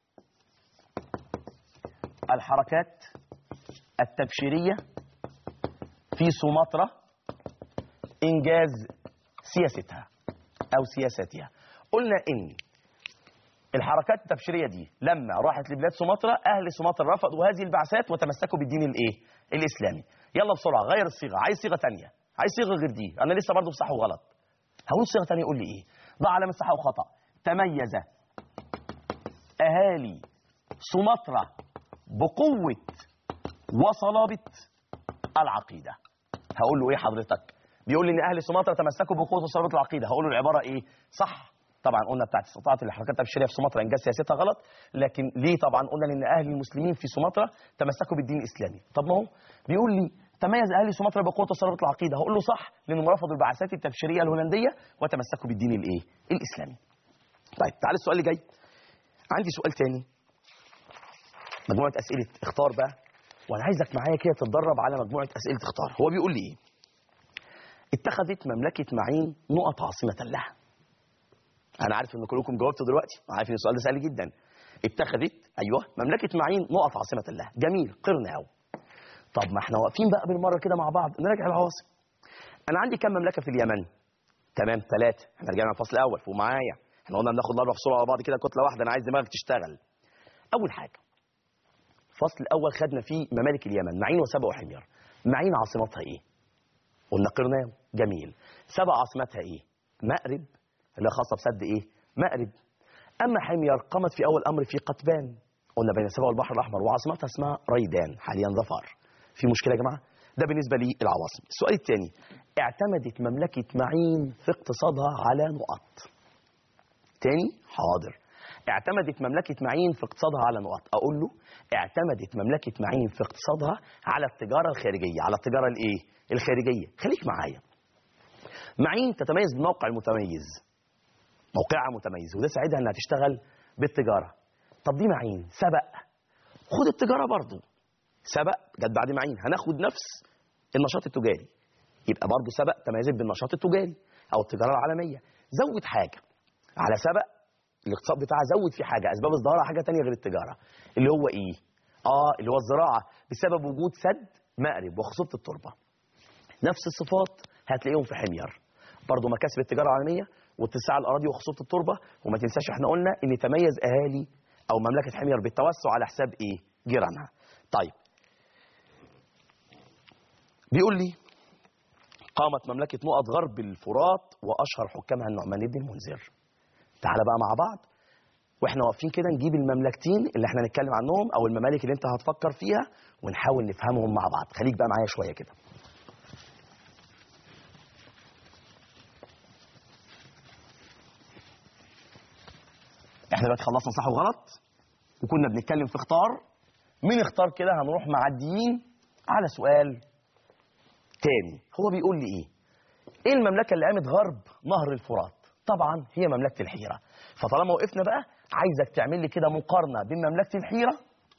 الحركات التبشيرية في سومطرة إنجاز سياستها أو سياستها قلنا إن الحركات التبشيرية دي لما راحت لبلاد سومطرة أهل سومطرة رفضوا هذه البعثات وتمسكوا بالدين الإيه؟ الإسلامي يلا بسرعة غير الصيغة عايز صيغة تانية عايز صيغة غير دي أنا لسه برضه بصح وغلط هقول صيغة تانية يقول لي إيه؟ ضع علامة صح وخطأ تميز أهالي سومطرة بقوة وصلابة العقيدة هقول له ايه حضرتك بيقول لي ان اهل سومطرة تمسكوا بقوة وصلابة العقيدة هقول له العبارة ايه صح طبعا قلنا بتاعت استطاعت الحركات التبشيريه في سومطرة انجاز سياستها غلط لكن ليه طبعا قلنا ان اهل المسلمين في سومطرة تمسكوا بالدين الاسلامي طب ما هو بيقول لي تميز اهل سومطرة بقوة وصلابة العقيدة هقول له صح لانهم رفضوا البعثات التبشيريه الهولنديه وتمسكوا بالدين الايه الاسلامي طيب تعال السؤال اللي جاي عندي سؤال تاني مجموعة أسئلة اختار بقى وأنا عايزك معايا كده تتدرب على مجموعة أسئلة اختار هو بيقول لي إيه اتخذت مملكة معين نقط عاصمة لها أنا عارف إن كلكم جاوبتوا دلوقتي عارف إن السؤال ده سهل جدا اتخذت أيوه مملكة معين نقط عاصمة لها جميل قرناو طب ما احنا واقفين بقى بالمرة كده مع بعض نراجع العواصم أنا عندي كام مملكة في اليمن تمام ثلاثة احنا رجعنا الفصل الأول فوق معايا احنا قلنا بناخد الأربع فصول على بعض كده كتلة واحدة أنا عايز دماغك تشتغل اول حاجه الفصل الاول خدنا فيه ممالك اليمن معين وسبأ وحمير معين عاصمتها ايه قلنا قرناو جميل سبأ عاصمتها ايه مأرب اللي هي خاصه بسد ايه مأرب اما حمير قامت في اول امر في قطبان قلنا بين سبأ والبحر الاحمر وعاصمتها اسمها ريدان حاليا ظفار في مشكله يا جماعه ده بالنسبه للعواصم السؤال الثاني اعتمدت مملكه معين في اقتصادها على نقط تاني حاضر اعتمدت مملكة معين في اقتصادها على نقط أقول له اعتمدت مملكة معين في اقتصادها على التجارة الخارجية على التجارة الإيه؟ الخارجية خليك معايا معين تتميز بالموقع المتميز موقعها متميز وده ساعدها انها تشتغل بالتجارة طب دي معين سبق خد التجارة برضو سبق جت بعد معين هناخد نفس النشاط التجاري يبقى برضو سبق تميزت بالنشاط التجاري او التجارة العالمية زود حاجة على سبق الاقتصاد بتاعها زود في حاجه اسباب ازدهارها حاجه تانية غير التجاره اللي هو ايه اه اللي هو الزراعه بسبب وجود سد مأرب وخصوبه التربه نفس الصفات هتلاقيهم في حمير برضه مكاسب التجاره العالميه واتساع الاراضي وخصوبه التربه وما تنساش احنا قلنا ان تميز اهالي او مملكه حمير بالتوسع على حساب ايه جيرانها طيب بيقول لي قامت مملكه نقط غرب الفرات واشهر حكامها النعمان بن المنذر تعالى بقى مع بعض واحنا واقفين كده نجيب المملكتين اللي احنا هنتكلم عنهم او الممالك اللي انت هتفكر فيها ونحاول نفهمهم مع بعض خليك بقى معايا شويه كده احنا دلوقتي خلصنا صح وغلط وكنا بنتكلم في اختار مين اختار كده هنروح معديين على سؤال تاني هو بيقول لي ايه ايه المملكه اللي قامت غرب نهر الفرات طبعا هي مملكه الحيره فطالما وقفنا بقى عايزك تعمل لي كده مقارنه بين مملكه الحيره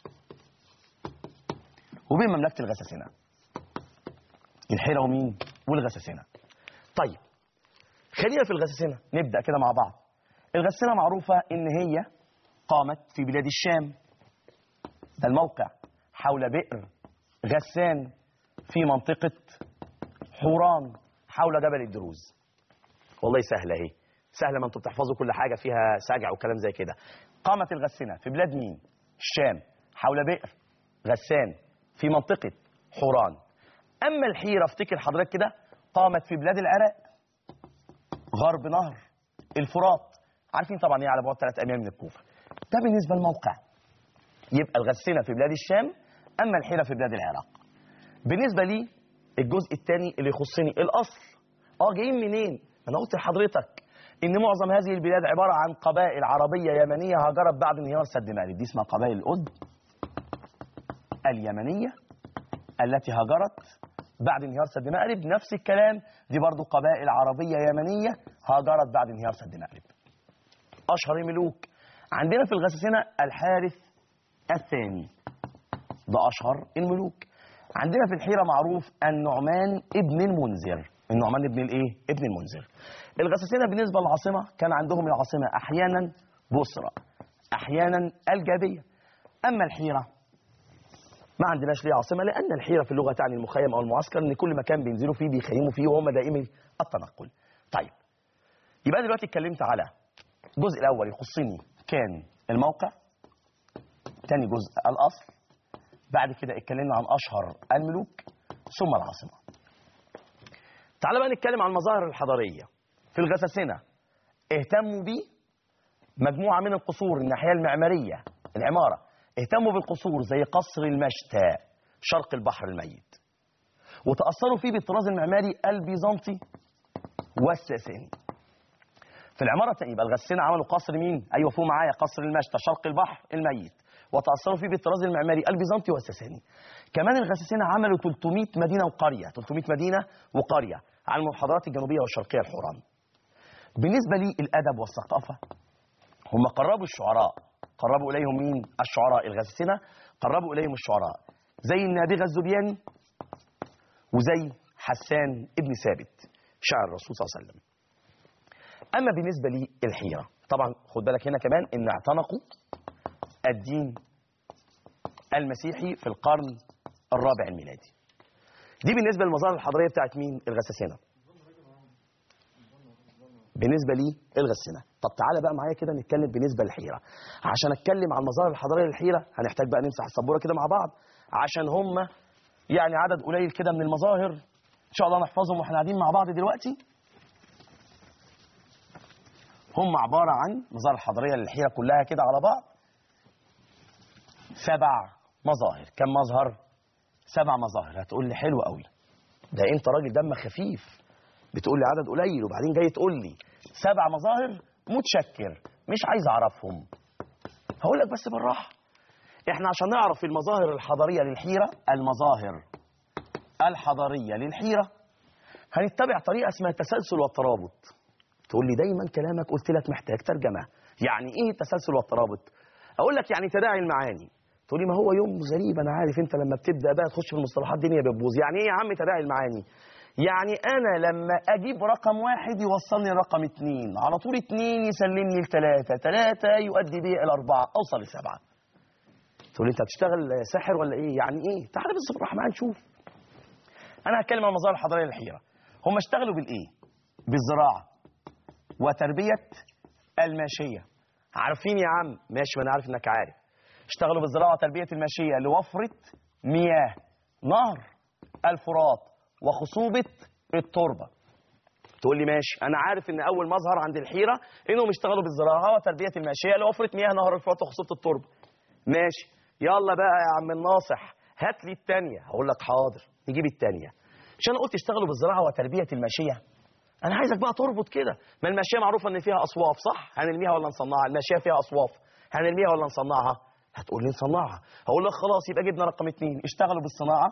وبين مملكه الغساسنه الحيره ومين والغساسنه طيب خلينا في الغساسنه نبدا كده مع بعض الغساسنه معروفه ان هي قامت في بلاد الشام ده الموقع حول بئر غسان في منطقه حوران حول جبل الدروز والله سهله اهي سهله ما انتوا بتحفظوا كل حاجه فيها سجع وكلام زي كده قامت الغسنه في بلاد مين الشام حول بئر غسان في منطقه حوران اما الحيره افتكر حضرتك كده قامت في بلاد العراق غرب نهر الفرات عارفين طبعا ايه على بعد ثلاث اميال من الكوفه ده بالنسبه للموقع يبقى الغسنه في بلاد الشام اما الحيره في بلاد العراق بالنسبه لي الجزء الثاني اللي يخصني الاصل اه جايين منين انا قلت لحضرتك ان معظم هذه البلاد عباره عن قبائل عربيه يمنيه هاجرت بعد انهيار سد مأرب دي اسمها قبائل الأد اليمنيه التي هاجرت بعد انهيار سد مأرب نفس الكلام دي برضو قبائل عربيه يمنيه هاجرت بعد انهيار سد مأرب اشهر الملوك عندنا في الغساسنه الحارث الثاني ده اشهر الملوك عندنا في الحيره معروف النعمان ابن المنذر النعمان ابن الايه ابن المنذر الغساسنه بالنسبه للعاصمه كان عندهم العاصمه احيانا بصرى احيانا الجابيه اما الحيره ما عندناش ليه عاصمه لان الحيره في اللغه تعني المخيم او المعسكر ان كل مكان بينزلوا فيه بيخيموا فيه وهم دائمي التنقل طيب يبقى دلوقتي اتكلمت على الجزء الاول يخصني كان الموقع تاني جزء الاصل بعد كده اتكلمنا عن اشهر الملوك ثم العاصمه تعال بقى نتكلم عن المظاهر الحضاريه في الغساسنه اهتموا بيه مجموعه من القصور الناحيه المعماريه العماره اهتموا بالقصور زي قصر المشتى شرق البحر الميت وتاثروا فيه بالطراز المعماري البيزنطي والساساني في العماره الثانيه يبقى الغساسنه عملوا قصر مين ايوه فوق معايا قصر المشتى شرق البحر الميت وتأثروا فيه بالطراز المعماري البيزنطي والساساني كمان الغساسنة عملوا 300 مدينة وقرية 300 مدينة وقرية على المحاضرات الجنوبية والشرقية الحوران بالنسبة لي الأدب والثقافة هم قربوا الشعراء قربوا إليهم مين الشعراء الغساسنة قربوا إليهم الشعراء زي النابغة الزبياني وزي حسان ابن ثابت شاعر الرسول صلى الله عليه وسلم أما بالنسبة لي الحيرة طبعا خد بالك هنا كمان إن اعتنقوا الدين المسيحي في القرن الرابع الميلادي دي بالنسبة للمظاهر الحضارية بتاعت مين الغساسنة بالنسبة لي الغساسنة طب تعالى بقى معايا كده نتكلم بالنسبه للحيره عشان اتكلم عن المظاهر الحضاريه للحيره هنحتاج بقى نمسح السبوره كده مع بعض عشان هم يعني عدد قليل كده من المظاهر ان شاء الله نحفظهم واحنا قاعدين مع بعض دلوقتي هم عباره عن مظاهر حضاريه للحيره كلها كده على بعض سبع مظاهر كم مظهر سبع مظاهر هتقول لي حلو قوي ده انت راجل دمك خفيف بتقول لي عدد قليل وبعدين جاي تقول لي سبع مظاهر متشكر مش عايز اعرفهم هقول لك بس بالراحه احنا عشان نعرف المظاهر الحضاريه للحيره المظاهر الحضاريه للحيره هنتبع طريقه اسمها التسلسل والترابط تقول لي دايما كلامك قلت لك محتاج ترجمه يعني ايه التسلسل والترابط اقول لك يعني تداعي المعاني تقول لي ما هو يوم غريب انا عارف انت لما بتبدا بقى تخش في المصطلحات الدنيا بتبوظ يعني ايه يا عم تداعي المعاني يعني انا لما اجيب رقم واحد يوصلني لرقم اتنين على طول اتنين يسلمني لتلاتة تلاتة يؤدي بي الى اربعة اوصل لسبعة تقول لي انت هتشتغل ساحر ولا ايه يعني ايه تعالى بس بالراحه معايا نشوف انا هتكلم عن المظاهر الحضاريه للحيره هم اشتغلوا بالايه بالزراعه وتربيه الماشيه عارفين يا عم ماشي ما انا عارف انك عارف اشتغلوا بالزراعه وتربيه الماشيه لوفره مياه نهر الفرات وخصوبه التربه تقول لي ماشي انا عارف ان اول مظهر عند الحيره انهم اشتغلوا بالزراعه وتربيه الماشيه لوفره مياه نهر الفرات وخصوبه التربه ماشي يلا بقى يا عم الناصح هات لي الثانيه هقول لك حاضر نجيب الثانيه مش انا قلت اشتغلوا بالزراعه وتربيه الماشيه انا عايزك بقى تربط كده ما الماشيه معروفه ان فيها اصواف صح هنرميها ولا نصنعها الماشيه فيها اصواف هنرميها ولا نصنعها هتقول لي نصنعها هقول لك خلاص يبقى جبنا رقم اتنين اشتغلوا بالصناعه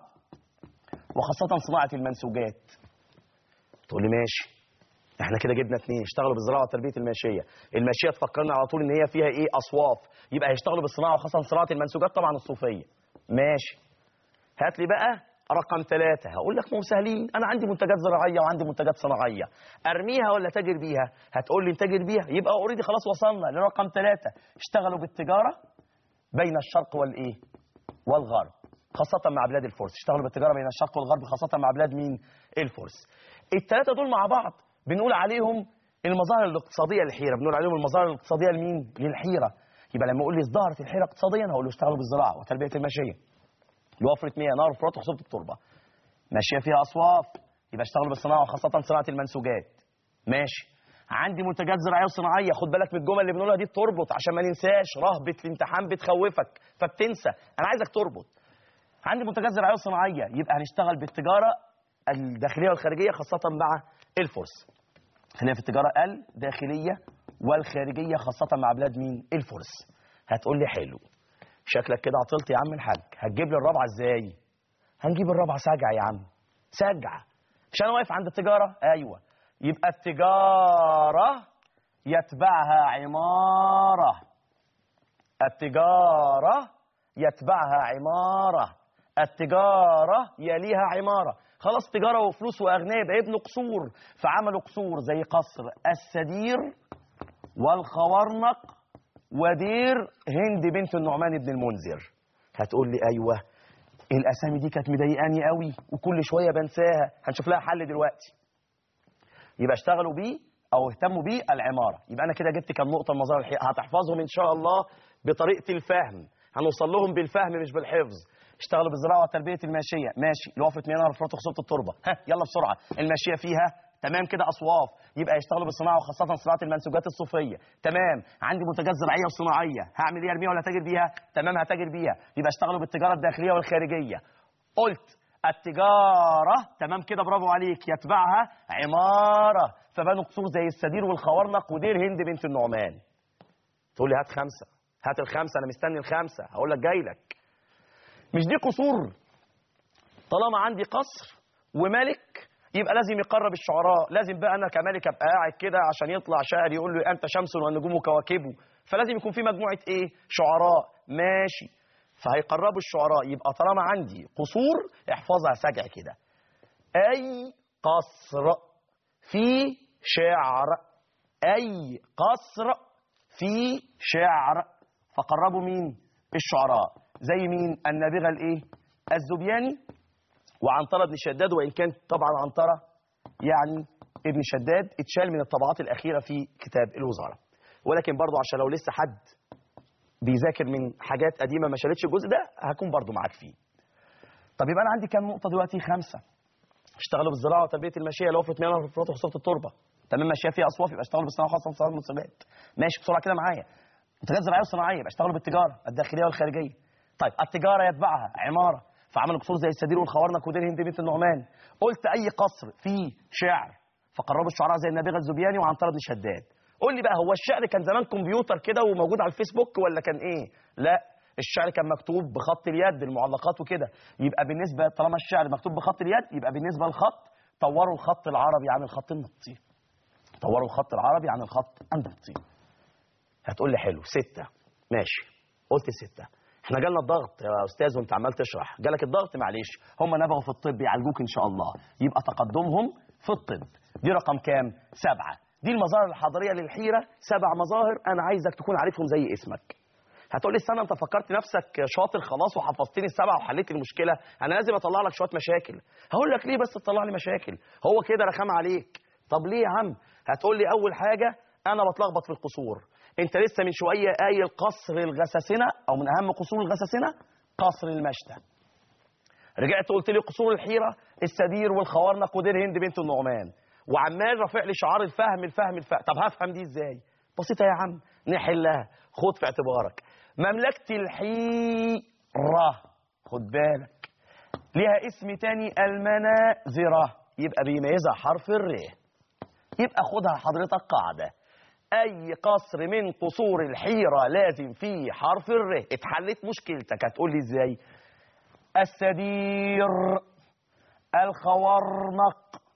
وخاصه صناعه المنسوجات تقول لي ماشي احنا كده جبنا اثنين اشتغلوا بالزراعه وتربيه الماشيه الماشيه تفكرنا على طول ان هي فيها ايه اصواف يبقى هيشتغلوا بالصناعه وخاصه صناعه المنسوجات طبعا الصوفيه ماشي هات لي بقى رقم ثلاثة هقول لك مو سهلين أنا عندي منتجات زراعية وعندي منتجات صناعية أرميها ولا تاجر بيها هتقول لي تاجر بيها يبقى أوريدي خلاص وصلنا لرقم ثلاثة اشتغلوا بالتجارة بين الشرق والإيه والغرب خاصة مع بلاد الفرس اشتغلوا بالتجارة بين الشرق والغرب خاصة مع بلاد مين الفرس الثلاثة دول مع بعض بنقول عليهم المظاهر الاقتصادية للحيرة بنقول عليهم المظاهر الاقتصادية لمين للحيرة يبقى لما يقول لي ازدهرت الحيرة اقتصاديا هقول له اشتغلوا بالزراعة وتربية الماشية لوفرة مياه نار فرات وخصوبة التربة ماشية فيها أصواف يبقى اشتغلوا بالصناعة وخاصة صناعة المنسوجات ماشي عندي منتجات زراعية وصناعية خد بالك من الجمل اللي بنقولها دي تربط عشان ما ننساش رهبة الامتحان بتخوفك فبتنسى أنا عايزك تربط عندي منتجات زراعية وصناعية يبقى هنشتغل بالتجارة الداخلية والخارجية خاصة مع الفرس هنا في التجارة الداخلية والخارجية خاصة مع بلاد مين الفرس هتقول لي حلو شكلك كده عطلت يا عم الحاج هتجيب لي الرابعه ازاي هنجيب الرابعه سجع يا عم سجع مش انا واقف عند التجاره ايوه يبقى التجاره يتبعها عماره التجاره يتبعها عماره التجاره يليها عماره خلاص تجاره وفلوس واغنياء يبقى يبنوا قصور فعملوا قصور زي قصر السدير والخوارنق ودير هند بنت النعمان بن المنذر هتقول لي ايوه الاسامي دي كانت مضايقاني قوي وكل شويه بنساها هنشوف لها حل دلوقتي يبقى اشتغلوا بيه او اهتموا بيه العماره يبقى انا كده جبت كام نقطه من مظاهر الحقيقه هتحفظهم ان شاء الله بطريقه الفهم هنوصل لهم بالفهم مش بالحفظ اشتغلوا بالزراعه وتربيه الماشيه ماشي لوفره مياه نهر الفرات وخصوبه التربه ها يلا بسرعه الماشيه فيها تمام كده اصواف يبقى يشتغلوا بالصناعه وخاصه صناعه المنسوجات الصوفيه تمام عندي منتجات زراعيه وصناعيه هعمل ايه ارميها ولا تاجر بيها تمام هتاجر بيها يبقى اشتغلوا بالتجاره الداخليه والخارجيه قلت التجاره تمام كده برافو عليك يتبعها عماره فبنوا قصور زي السدير والخوارنق ودير هند بنت النعمان تقول لي هات خمسه هات الخمسه انا مستني الخمسه هقول لك جاي لك مش دي قصور طالما عندي قصر وملك يبقى لازم يقرب الشعراء لازم بقى انا كملك ابقى قاعد كده عشان يطلع شاعر يقول له انت شمس والنجوم كواكبه فلازم يكون في مجموعه ايه شعراء ماشي فهيقربوا الشعراء يبقى طالما عندي قصور احفظها سجع كده اي قصر في شعر اي قصر في شعر فقربوا مين الشعراء زي مين النابغه الايه الزبياني وعنترة بن شداد وإن كان طبعا عنترة يعني ابن شداد اتشال من الطبعات الأخيرة في كتاب الوزارة ولكن برضو عشان لو لسه حد بيذاكر من حاجات قديمه ما شالتش الجزء ده هكون برضو معاك فيه طب يبقى انا عندي كام نقطه دلوقتي خمسه اشتغلوا بالزراعه وتربيه الماشيه اللي هو في مياه وفي خساره التربه تمام ماشيه فيها اصواف يبقى اشتغلوا بالصناعه الخاصه وصناعه المنتجات ماشي بسرعه كده معايا منتجات زراعيه وصناعيه يبقى اشتغلوا بالتجاره الداخليه والخارجيه طيب التجاره يتبعها عماره فعملوا قصور زي السدير والخوارنق ودير هند بنت النعمان قلت اي قصر فيه شعر فقربوا الشعراء زي النابغه الزبياني وعنتر بن شداد قول لي بقى هو الشعر كان زمان كمبيوتر كده وموجود على الفيسبوك ولا كان ايه لا الشعر كان مكتوب بخط اليد المعلقات وكده يبقى بالنسبه طالما الشعر مكتوب بخط اليد يبقى بالنسبه للخط طوروا الخط العربي عن الخط النطي طوروا الخط العربي عن الخط النطي هتقول لي حلو ستة ماشي قلت ستة احنا جالنا الضغط يا استاذ وانت عمال تشرح جالك الضغط معلش هم نبغوا في الطب يعالجوك ان شاء الله يبقى تقدمهم في الطب دي رقم كام سبعة دي المظاهر الحضارية للحيرة سبع مظاهر انا عايزك تكون عارفهم زي اسمك هتقول لي استنى انت فكرت نفسك شاطر خلاص وحفظتني السبعه وحليت المشكله انا لازم اطلع لك شويه مشاكل هقول لك ليه بس تطلع لي مشاكل هو كده رخام عليك طب ليه يا عم هتقول لي اول حاجه انا بتلخبط في القصور انت لسه من شويه قايل قصر الغساسنه او من اهم قصور الغساسنه قصر المشتى رجعت قلت لي قصور الحيره السدير والخوارنق ودير هند بنت النعمان وعمال رافع لي شعار الفهم الفهم الفهم طب هفهم دي ازاي بسيطه يا عم نحلها خد في اعتبارك مملكه الحيره خد بالك ليها اسم تاني المنازره يبقى بيميزها حرف الر يبقى خدها حضرتك قاعده اي قصر من قصور الحيره لازم فيه حرف الر اتحلت مشكلتك هتقول لي ازاي السدير الخوارنق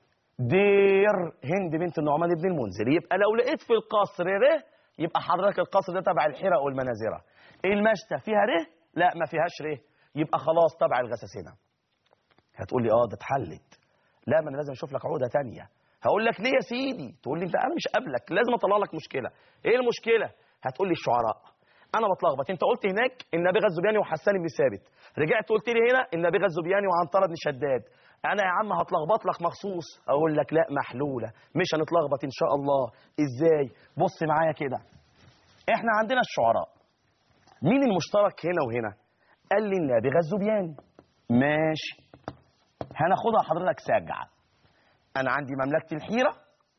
دير هند بنت النعمان بن المنذر يبقى لو لقيت في القصر ر يبقى حضرتك القصر ده تبع الحيره او المنازره المشتى فيها ر لا ما فيهاش ر يبقى خلاص تبع الغساسنه هتقول لي اه ده اتحلت لا ما انا لازم اشوف لك عقده تانية هقول لك ليه يا سيدي تقول لي انت انا مش قابلك لازم اطلع لك مشكله ايه المشكله هتقول لي الشعراء انا بتلخبط انت قلت هناك النابغه الزبياني وحسان بن ثابت رجعت قلت لي هنا النابغه الزبياني وعنتر بن شداد انا يا عم هتلخبط لك مخصوص اقول لك لا محلوله مش هنتلخبط ان شاء الله ازاي بص معايا كده احنا عندنا الشعراء مين المشترك هنا وهنا قال لي النابغه الزبياني ماشي هناخدها حضرتك ساجعه انا عندي مملكه الحيره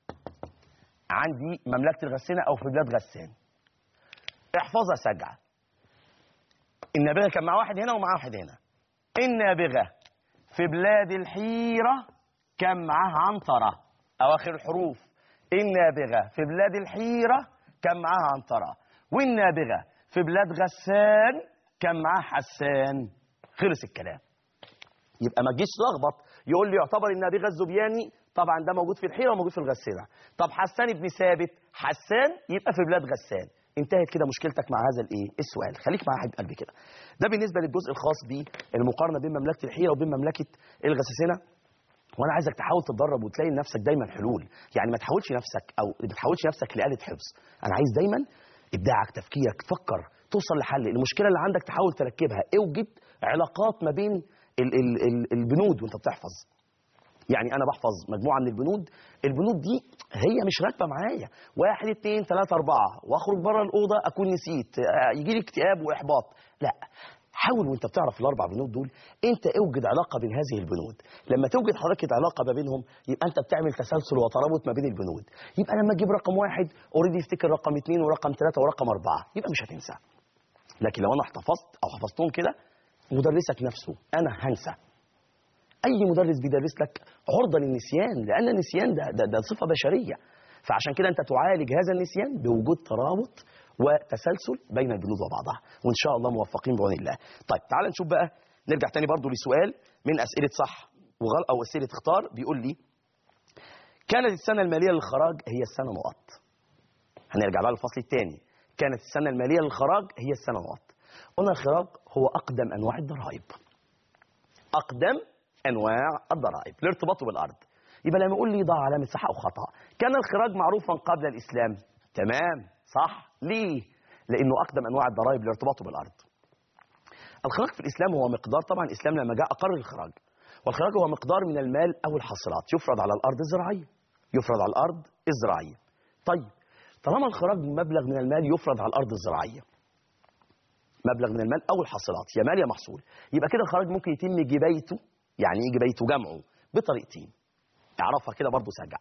عندي مملكه الغسانه او في بلاد غسان احفظها سجعه النابغه كان مع واحد هنا ومع واحد هنا النابغه في بلاد الحيره كان معاها عنتره اواخر الحروف النابغه في بلاد الحيره كان معاها عنتره والنابغه في بلاد غسان كان معاها حسان خلص الكلام يبقى ما تجيش تلخبط يقول لي يعتبر النابغه الزبياني طبعا ده موجود في الحيره وموجود في الغسانه طب حسان بن ثابت حسان يبقى في بلاد غسان انتهت كده مشكلتك مع هذا الايه السؤال خليك معايا حبيب قلبي كده ده بالنسبه للجزء الخاص بالمقارنه بين مملكه الحيره وبين مملكه الغساسنه وانا عايزك تحاول تتدرب وتلاقي لنفسك دايما حلول يعني ما تحاولش نفسك او ما تحاولش نفسك لآلة حفظ انا عايز دايما ابداعك تفكيرك تفكر توصل لحل المشكله اللي عندك تحاول تركبها اوجد علاقات ما بين ال ال ال البنود وانت بتحفظ يعني انا بحفظ مجموعه من البنود البنود دي هي مش راكبه معايا واحد اتنين تلاته اربعه واخرج بره الاوضه اكون نسيت يجي لي اكتئاب واحباط لا حاول وانت بتعرف الاربع بنود دول انت اوجد علاقه بين هذه البنود لما توجد حضرتك علاقه ما بينهم يبقى انت بتعمل تسلسل وترابط ما بين البنود يبقى لما تجيب رقم واحد اوريدي يفتكر رقم اثنين ورقم ثلاثه ورقم اربعه يبقى مش هتنسى لكن لو انا احتفظت او حفظتهم كده مدرسك نفسه انا هنسى اي مدرس بيدرس لك عرضه للنسيان لان النسيان ده, ده ده صفه بشريه فعشان كده انت تعالج هذا النسيان بوجود ترابط وتسلسل بين البنود وبعضها وان شاء الله موفقين بعون الله طيب تعال نشوف بقى نرجع تاني برضو لسؤال من اسئله صح وغل او اسئله اختار بيقول لي كانت السنه الماليه للخراج هي السنه نقط هنرجع بقى للفصل الثاني كانت السنه الماليه للخراج هي السنه نقط قلنا الخراج هو اقدم انواع الضرائب اقدم انواع الضرائب لارتباطه بالارض يبقى لما يقول لي ضع علامه صح او خطا كان الخراج معروفا قبل الاسلام تمام صح ليه لانه اقدم انواع الضرائب لارتباطه بالارض الخراج في الاسلام هو مقدار طبعا الاسلام لما جاء اقر الخراج والخراج هو مقدار من المال او الحاصلات يفرض على الارض الزراعيه يفرض على الارض الزراعيه طيب طالما الخراج مبلغ من المال يفرض على الارض الزراعيه مبلغ من المال او الحاصلات يا مال يا محصول يبقى كده الخراج ممكن يتم جبايته يعني ايه جبايته جمعه بطريقتين اعرفها كده برضه سجع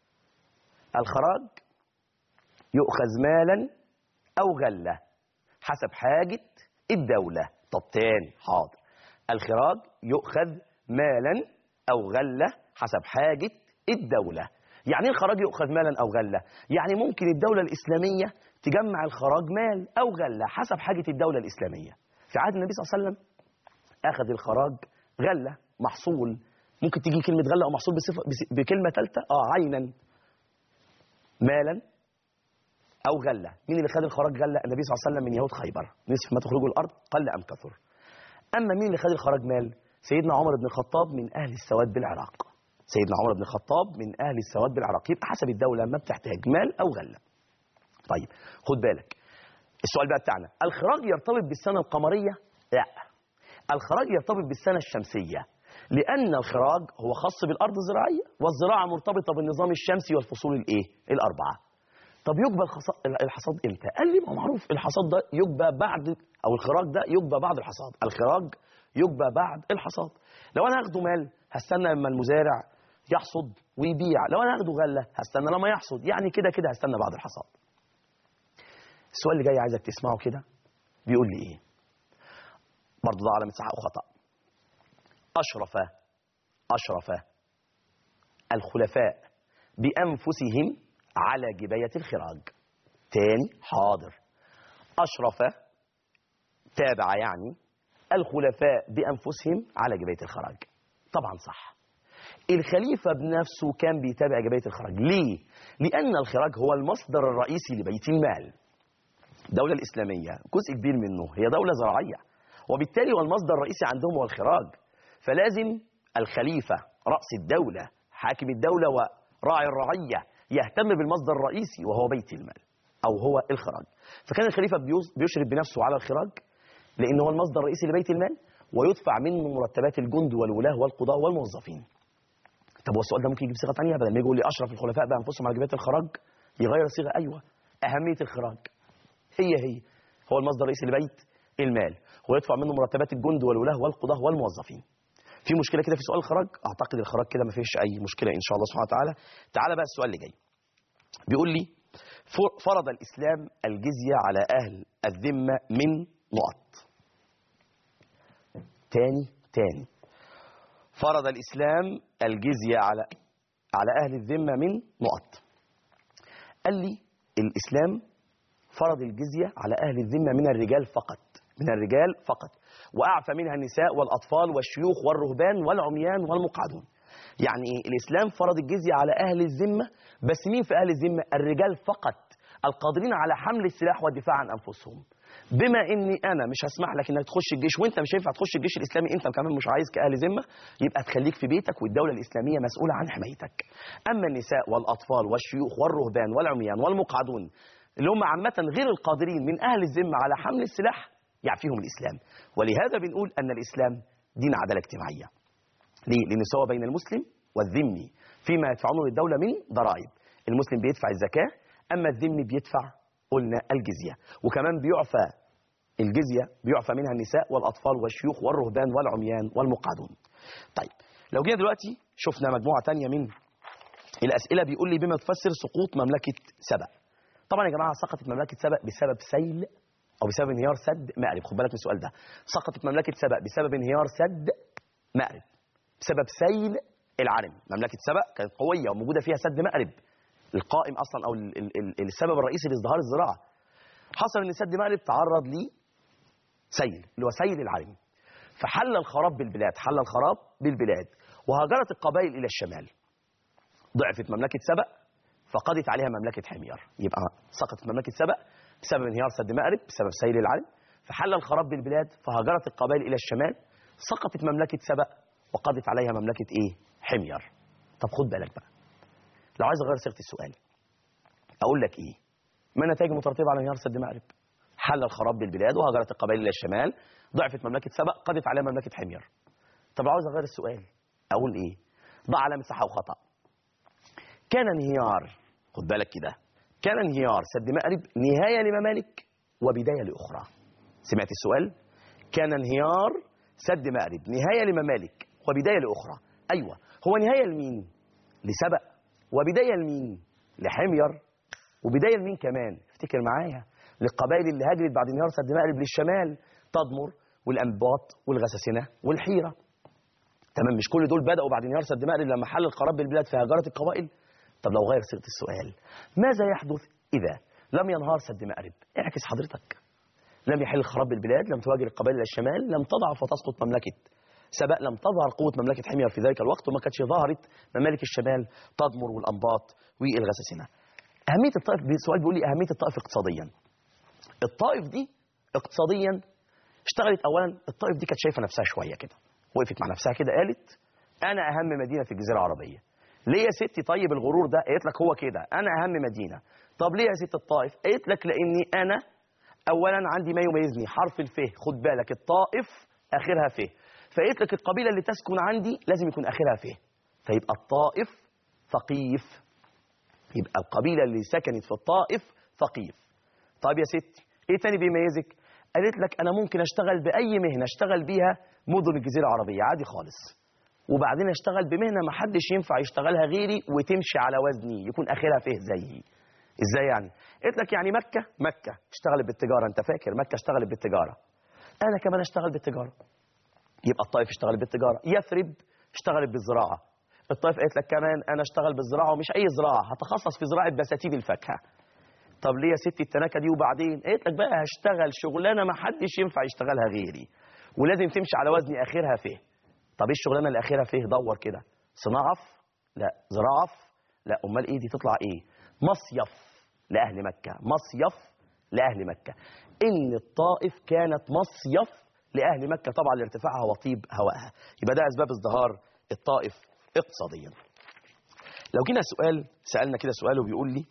الخراج يؤخذ مالا او غله حسب حاجه الدوله طب تاني حاضر الخراج يؤخذ مالا او غله حسب حاجه الدوله يعني ايه الخراج يؤخذ مالا او غله يعني ممكن الدوله الاسلاميه تجمع الخراج مال او غله حسب حاجه الدوله الاسلاميه في عهد النبي صلى الله عليه وسلم اخذ الخراج غله محصول ممكن تيجي كلمه غله او محصول بصفه بس- بكلمه ثالثه اه عينا مالا او غله مين اللي خد الخراج غله النبي صلى الله عليه وسلم من يهود خيبر نصف ما تخرجوا الارض قل ام كثر اما مين اللي خد الخراج مال سيدنا عمر بن الخطاب من اهل السواد بالعراق سيدنا عمر بن الخطاب من اهل السواد بالعراق يبقى حسب الدوله ما بتحتاج مال او غله طيب خد بالك السؤال بقى بتاعنا الخراج يرتبط بالسنه القمريه لا الخراج يرتبط بالسنه الشمسيه لان الخراج هو خاص بالارض الزراعيه والزراعه مرتبطه بالنظام الشمسي والفصول الايه الاربعه طب يجبى الخصا- الحصاد امتى قال لي ما هو معروف الحصاد ده يجبى بعد او الخراج ده يجبى بعد الحصاد الخراج يجبى بعد الحصاد لو انا هاخده مال هستنى لما المزارع يحصد ويبيع لو انا هاخده غله هستنى لما يحصد يعني كده كده هستنى بعد الحصاد السؤال اللي جاي عايزك تسمعه كده بيقول لي ايه برضه ده علامه صح او خطا اشرف اشرف الخلفاء بانفسهم على جبايه الخراج تاني حاضر اشرف تابع يعني الخلفاء بانفسهم على جبايه الخراج طبعا صح الخليفه بنفسه كان بيتابع جبايه الخراج ليه لان الخراج هو المصدر الرئيسي لبيت المال الدولة الإسلامية جزء كبير منه هي دولة زراعية وبالتالي هو المصدر الرئيسي عندهم هو الخراج فلازم الخليفة رأس الدولة حاكم الدولة وراعي الرعية يهتم بالمصدر الرئيسي وهو بيت المال أو هو الخراج فكان الخليفة بيوز- بيشرف بنفسه على الخراج لأن هو المصدر الرئيسي لبيت المال ويدفع منه مرتبات الجند والولاة والقضاء والموظفين طب هو السؤال ده ممكن يجيب صيغه ثانيه بدل ما يجي يقول لي اشرف الخلفاء بانفسهم على جبهه الخراج يغير الصيغه ايوه اهميه الخراج هي هي هو المصدر الرئيسي لبيت المال ويدفع منه مرتبات الجند والولاة والقضاة والموظفين في مشكله كده في سؤال الخراج اعتقد الخراج كده ما فيش اي مشكله ان شاء الله سبحانه وتعالى تعالى بقى السؤال اللي جاي بيقول لي فر- فرض الاسلام الجزيه على اهل الذمه من نقط تاني تاني فرض الاسلام الجزيه على على اهل الذمه من نقط قال لي الاسلام فرض الجزية على أهل الذمة من الرجال فقط من الرجال فقط وأعفى منها النساء والأطفال والشيوخ والرهبان والعميان والمقعدون يعني إيه؟ الإسلام فرض الجزية على أهل الذمة بس مين في أهل الذمة الرجال فقط القادرين على حمل السلاح والدفاع عن أنفسهم بما اني انا مش هسمح لك انك تخش الجيش وانت مش هينفع تخش الجيش الاسلامي انت كمان مش عايز كاهل ذمه يبقى تخليك في بيتك والدوله الاسلاميه مسؤوله عن حمايتك اما النساء والاطفال والشيوخ والرهبان والعميان والمقعدون اللي هم عامه غير القادرين من اهل الذمه على حمل السلاح يعفيهم الاسلام ولهذا بنقول ان الاسلام دين عداله اجتماعيه ليه؟ لأن سواء بين المسلم والذمي فيما يدفعونه للدولة من ضرائب المسلم بيدفع الزكاة أما الذمي بيدفع قلنا الجزية وكمان بيعفى الجزية بيعفى منها النساء والأطفال والشيوخ والرهبان والعميان والمقعدون طيب لو جينا دلوقتي شفنا مجموعة تانية من الأسئلة بيقول لي بما تفسر سقوط مملكة سبأ طبعا يا جماعة سقطت مملكة سبأ بسبب سيل أو بسبب انهيار سد مأرب خد بالك من السؤال ده سقطت مملكة سبأ بسبب انهيار سد مأرب بسبب سيل العرم مملكة سبأ كانت قوية وموجودة فيها سد مأرب القائم أصلا أو ال- ال- ال- السبب الرئيسي لازدهار الزراعة حصل إن سد مأرب تعرض لي سيل اللي هو سيل العرم فحل الخراب بالبلاد حل الخراب بالبلاد وهاجرت القبائل إلى الشمال ضعفت مملكة سبأ فقضت عليها مملكة حمير يبقى سقطت مملكة سبأ بسبب انهيار سد مأرب بسبب سيل العرم فحل الخراب بالبلاد فهاجرت القبائل إلى الشمال سقطت مملكة سبأ وقضت عليها مملكة إيه؟ حمير طب خد بالك بقى لو عايز أغير صيغة السؤال أقول لك إيه؟ ما النتائج المترتبة على انهيار سد مأرب؟ حل الخراب بالبلاد وهاجرت القبائل إلى الشمال ضعفت مملكة سبأ قضت عليها مملكة حمير طب لو عاوز أغير السؤال أقول إيه؟ ضع علامة صح وخطأ كان انهيار خد بالك كده كان انهيار سد مأرب نهاية لممالك وبداية لأخرى سمعت السؤال كان انهيار سد مأرب نهاية لممالك وبداية لأخرى أيوة هو نهاية لمين لسبأ وبداية لمين لحمير وبداية لمين كمان افتكر معايا للقبائل اللي هاجرت بعد انهيار سد مأرب للشمال تضمر والأنباط والغساسنة والحيرة تمام مش كل دول بدأوا بعد انهيار سد مأرب لما حل القرار بالبلاد فهاجرت القبائل طب لو غير صيغة السؤال ماذا يحدث إذا لم ينهار سد مأرب اعكس حضرتك لم يحل الخراب بالبلاد لم تواجه القبائل إلى الشمال لم تضعف وتسقط مملكة سبق لم تظهر قوة مملكة حمير في ذلك الوقت وما كانتش ظهرت ممالك الشمال تضمر والأنباط والغساسنة أهمية الطائف السؤال بيقول لي أهمية الطائف اقتصاديا الطائف دي اقتصاديا اشتغلت أولا الطائف دي كانت شايفة نفسها شوية كده وقفت مع نفسها كده قالت أنا أهم مدينة في الجزيرة العربية ليه يا ستي طيب الغرور ده قالت لك هو كده أنا أهم مدينة طب ليه يا ست الطائف قالت لك لأني أنا اولا عندي ما يميزني حرف الف خد بالك الطائف اخرها ف فقلت لك القبيله اللي تسكن عندي لازم يكون اخرها ف فيبقى الطائف ثقيف يبقى القبيله اللي سكنت في الطائف ثقيف طيب يا ستي ايه تاني بيميزك قالت لك انا ممكن اشتغل باي مهنه اشتغل بيها مدن الجزيره العربيه عادي خالص وبعدين اشتغل بمهنه ما حدش ينفع يشتغلها غيري وتمشي على وزني يكون اخرها فيه زيي ازاي يعني قلت لك يعني مكة مكة اشتغلت بالتجارة انت فاكر مكة اشتغلت بالتجارة انا كمان اشتغل بالتجارة يبقى الطائف اشتغلت بالتجارة يثرب اشتغلت بالزراعة الطائف قالت لك كمان انا اشتغل بالزراعة ومش اي زراعة هتخصص في زراعة بساتين الفاكهة طب ليه يا ستي التناكة دي وبعدين قالت لك بقى هشتغل شغلانة ما حدش ينفع يشتغلها غيري ولازم تمشي على وزني اخرها فيه طب ايه الشغلانة اللي اخرها فيه دور كده صناعة لا زراعة لا امال ايه دي تطلع ايه مصيف لأهل مكة مصيف لأهل مكة إن الطائف كانت مصيف لأهل مكة طبعا لارتفاعها وطيب هوائها يبقى ده أسباب ازدهار الطائف اقتصاديا لو جينا سؤال سألنا كده سؤال وبيقول لي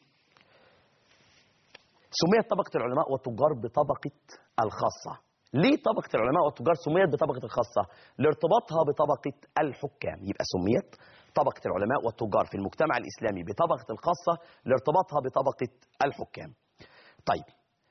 سميت طبقة العلماء والتجار بطبقة الخاصة ليه طبقة العلماء والتجار سميت بطبقة الخاصة لارتباطها بطبقة الحكام يبقى سميت طبقة العلماء والتجار في المجتمع الإسلامي بطبقة الخاصة لارتباطها بطبقة الحكام طيب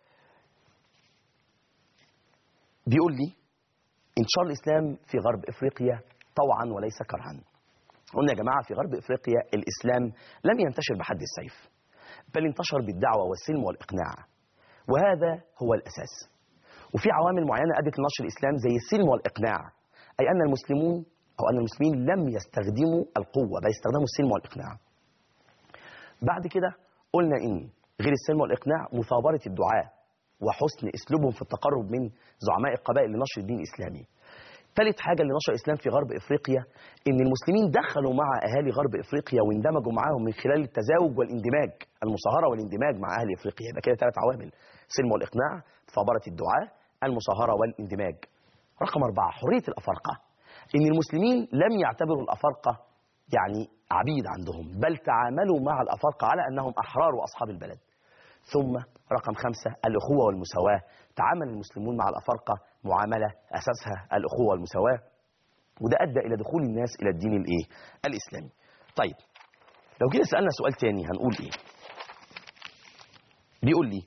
بيقول لي انتشار الإسلام في غرب إفريقيا طوعا وليس كرها قلنا يا جماعة في غرب إفريقيا الإسلام لم ينتشر بحد السيف بل انتشر بالدعوة والسلم والإقناع وهذا هو الأساس وفي عوامل معينة أدت لنشر الإسلام زي السلم والإقناع أي أن المسلمون أو أن المسلمين لم يستخدموا القوة بل استخدموا السلم والإقناع بعد كده قلنا إن غير السلم والإقناع مثابرة الدعاء وحسن أسلوبهم في التقرب من زعماء القبائل لنشر الدين الإسلامي ثالث حاجة اللي نشر الإسلام في غرب إفريقيا إن المسلمين دخلوا مع أهالي غرب إفريقيا واندمجوا معاهم من خلال التزاوج والاندماج المصاهرة والاندماج مع أهل إفريقيا يبقى كده ثلاث عوامل السلم والإقناع مثابرة الدعاء المصاهرة والاندماج رقم أربعة حرية الأفارقة إن المسلمين لم يعتبروا الأفارقة يعني عبيد عندهم بل تعاملوا مع الأفارقة على أنهم أحرار وأصحاب البلد ثم رقم خمسة الأخوة والمساواة تعامل المسلمون مع الأفارقة معاملة أساسها الأخوة والمساواة وده أدى إلى دخول الناس إلى الدين الإيه؟ الإسلامي طيب لو كده سألنا سؤال تاني هنقول إيه بيقول لي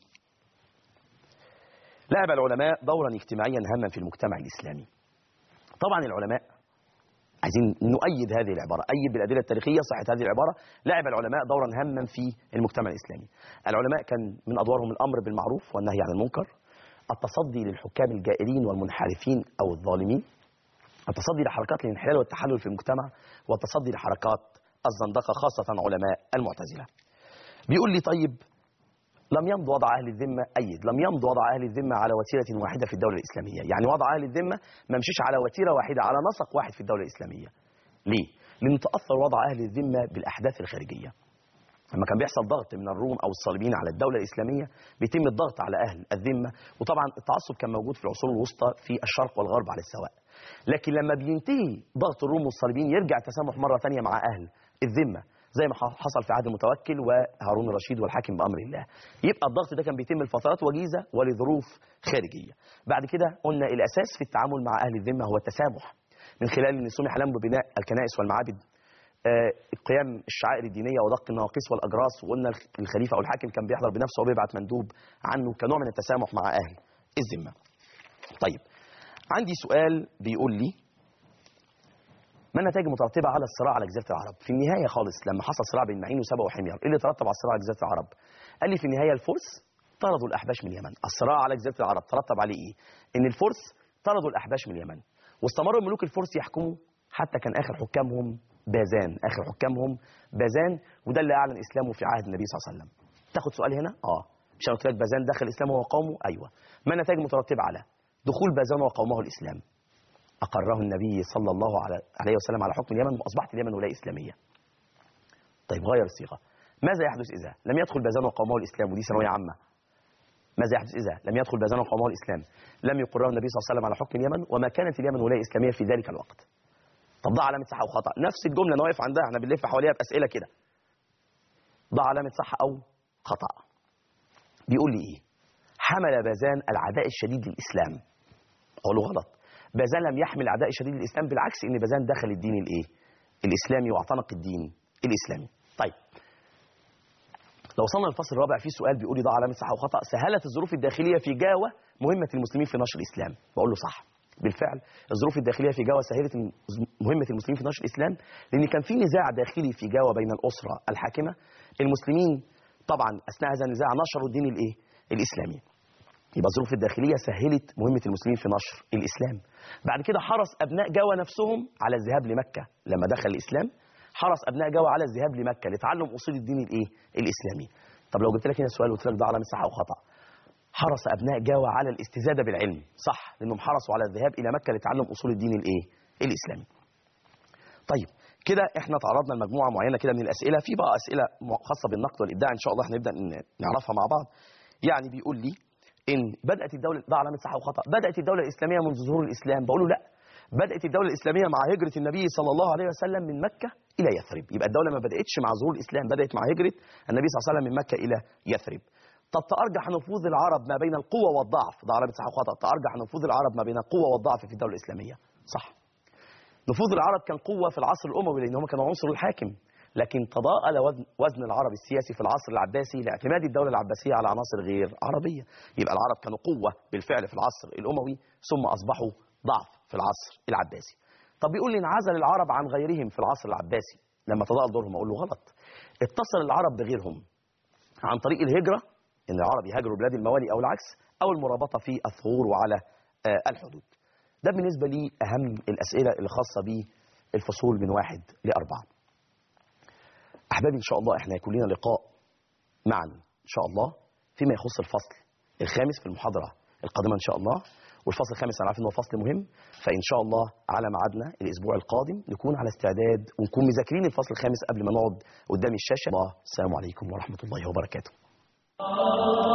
لعب العلماء دورا اجتماعيا هاما في المجتمع الإسلامي طبعا العلماء عايزين نؤيد هذه العبارة أيد بالأدلة التاريخية صحة هذه العبارة لعب العلماء دورا هاما في المجتمع الإسلامي العلماء كان من أدوارهم الأمر بالمعروف والنهي عن المنكر التصدي للحكام الجائرين والمنحرفين أو الظالمين التصدي لحركات الانحلال والتحلل في المجتمع والتصدي لحركات الزندقة خاصة علماء المعتزلة بيقول لي طيب لم يمض وضع أهل الذمة أيد لم يمض وضع أهل الذمة على وتيرة واحدة في الدولة الإسلامية يعني وضع أهل الذمة ما مشيش على وتيرة واحدة على نسق واحد في الدولة الإسلامية ليه؟ لأن تأثر وضع أهل الذمة بالأحداث الخارجية لما كان بيحصل ضغط من الروم أو الصليبيين على الدولة الإسلامية بيتم الضغط على أهل الذمة وطبعا التعصب كان موجود في العصور الوسطى في الشرق والغرب على السواء لكن لما بينتهي ضغط الروم والصليبيين يرجع التسامح مرة ثانية مع أهل الذمة زي ما حصل في عهد المتوكل وهارون الرشيد والحاكم بأمر الله يبقى الضغط ده كان بيتم لفترات وجيزة ولظروف خارجية بعد كده قلنا الأساس في التعامل مع أهل الذمة هو التسامح من خلال أن سمح لهم ببناء الكنائس والمعابد آه، قيام الشعائر الدينيه ودق النواقيس والاجراس وقلنا الخ- الخليفه او الحاكم كان بيحضر بنفسه وبيبعت مندوب عنه كنوع من التسامح مع اهل الذمه. طيب عندي سؤال بيقول لي ما النتائج المترتبه على الصراع على جزيره العرب؟ في النهايه خالص لما حصل صراع بين معين وسبأ وحمير، ايه اللي ترتب على الصراع على جزيره العرب؟ قال لي في النهايه الفرس طردوا الاحباش من اليمن، الصراع على جزيره العرب ترتب عليه ايه؟ ان الفرس طردوا الاحباش من اليمن، واستمروا ملوك الفرس يحكموا حتى كان اخر حكامهم باذان، اخر حكامهم باذان وده اللي اعلن اسلامه في عهد النبي صلى الله عليه وسلم. تاخد سؤال هنا؟ اه مش انا قلت لك باذان دخل الاسلام هو وقومه؟ ايوه. ما النتائج المترتبه على دخول باذان وقومه الاسلام؟ أقره النبي صلى الله على- عليه وسلم على حكم اليمن وأصبحت اليمن ولاية إسلامية طيب غير الصيغة ماذا يحدث إذا لم يدخل بازان وقومه الإسلام ودي ثانوية عامة ماذا يحدث إذا لم يدخل بازان وقومه الإسلام لم يقره النبي صلى الله عليه وسلم على حكم اليمن وما كانت اليمن ولاية إسلامية في ذلك الوقت طب ده علامة صح أو خطأ نفس الجملة أنا واقف عندها احنا بنلف حواليها بأسئلة كده ده علامة صح أو خطأ بيقول لي إيه حمل بازان العداء الشديد للإسلام أقول له غلط بازان لم يحمل العداء الشديد للاسلام بالعكس ان بازان دخل الدين الايه الاسلامي واعتنق الدين الاسلامي طيب لو وصلنا للفصل الرابع في سؤال بيقول لي ده علامه صح وخطا سهلت الظروف الداخليه في جاوه مهمه المسلمين في نشر الاسلام بقول له صح بالفعل الظروف الداخليه في جاوه سهلت الم- مهمه المسلمين في نشر الاسلام لان كان في نزاع داخلي في جاوه بين الاسره الحاكمه المسلمين طبعا اثناء هذا النزاع نشروا الدين الايه الاسلامي يبقى الظروف الداخليه سهلت مهمه المسلمين في نشر الاسلام بعد كده حرص ابناء جوا نفسهم على الذهاب لمكه لما دخل الاسلام حرص ابناء جوا على الذهاب لمكه لتعلم اصول الدين الايه الاسلامي طب لو جبت لك هنا سؤال وقلت لك ده علامه صح او خطا حرص ابناء جوا على الاستزاده بالعلم صح لانهم حرصوا على الذهاب الى مكه لتعلم اصول الدين الايه الاسلامي طيب كده احنا تعرضنا لمجموعه معينه كده من الاسئله في بقى اسئله م- خاصه بالنقد والابداع ان شاء الله هنبدا ن- نعرفها مع بعض يعني بيقول لي ان بدات الدوله ده علامه صح وخطا بدات الدوله الاسلاميه منذ ظهور الاسلام بقول له لا بدات الدوله الاسلاميه مع هجره النبي صلى الله عليه وسلم من مكه الى يثرب يبقى الدوله ما بداتش مع ظهور الاسلام بدات مع هجره النبي صلى الله عليه وسلم من مكه الى يثرب طب تأرجح نفوذ العرب ما بين القوة والضعف ده علامة صح وخطأ تأرجح نفوذ العرب ما بين القوة والضعف في الدولة الإسلامية صح نفوذ العرب كان قوة في العصر الأموي لأن هم كانوا عنصر الحاكم لكن تضاءل وزن, وزن العرب السياسي في العصر العباسي لاعتماد الدولة العباسية على عناصر غير عربية يبقى العرب كانوا قوة بالفعل في العصر الأموي ثم أصبحوا ضعف في العصر العباسي طب بيقول لي انعزل العرب عن غيرهم في العصر العباسي لما تضاءل دورهم أقول له غلط اتصل العرب بغيرهم عن طريق الهجرة ان العرب يهاجروا بلاد الموالي او العكس او المرابطه في الثغور وعلى آه، الحدود ده بالنسبه لي اهم الاسئله اللي خاصه بالفصول من واحد لاربعه احبابي ان شاء الله احنا هيكون لنا لقاء معا ان شاء الله فيما يخص الفصل الخامس في المحاضره القادمه ان شاء الله والفصل الخامس انا عارف ان هو فصل مهم فان شاء الله على ميعادنا الاسبوع القادم نكون على استعداد ونكون مذاكرين الفصل الخامس قبل ما نقعد قدام الشاشه الله السلام عليكم ورحمه الله وبركاته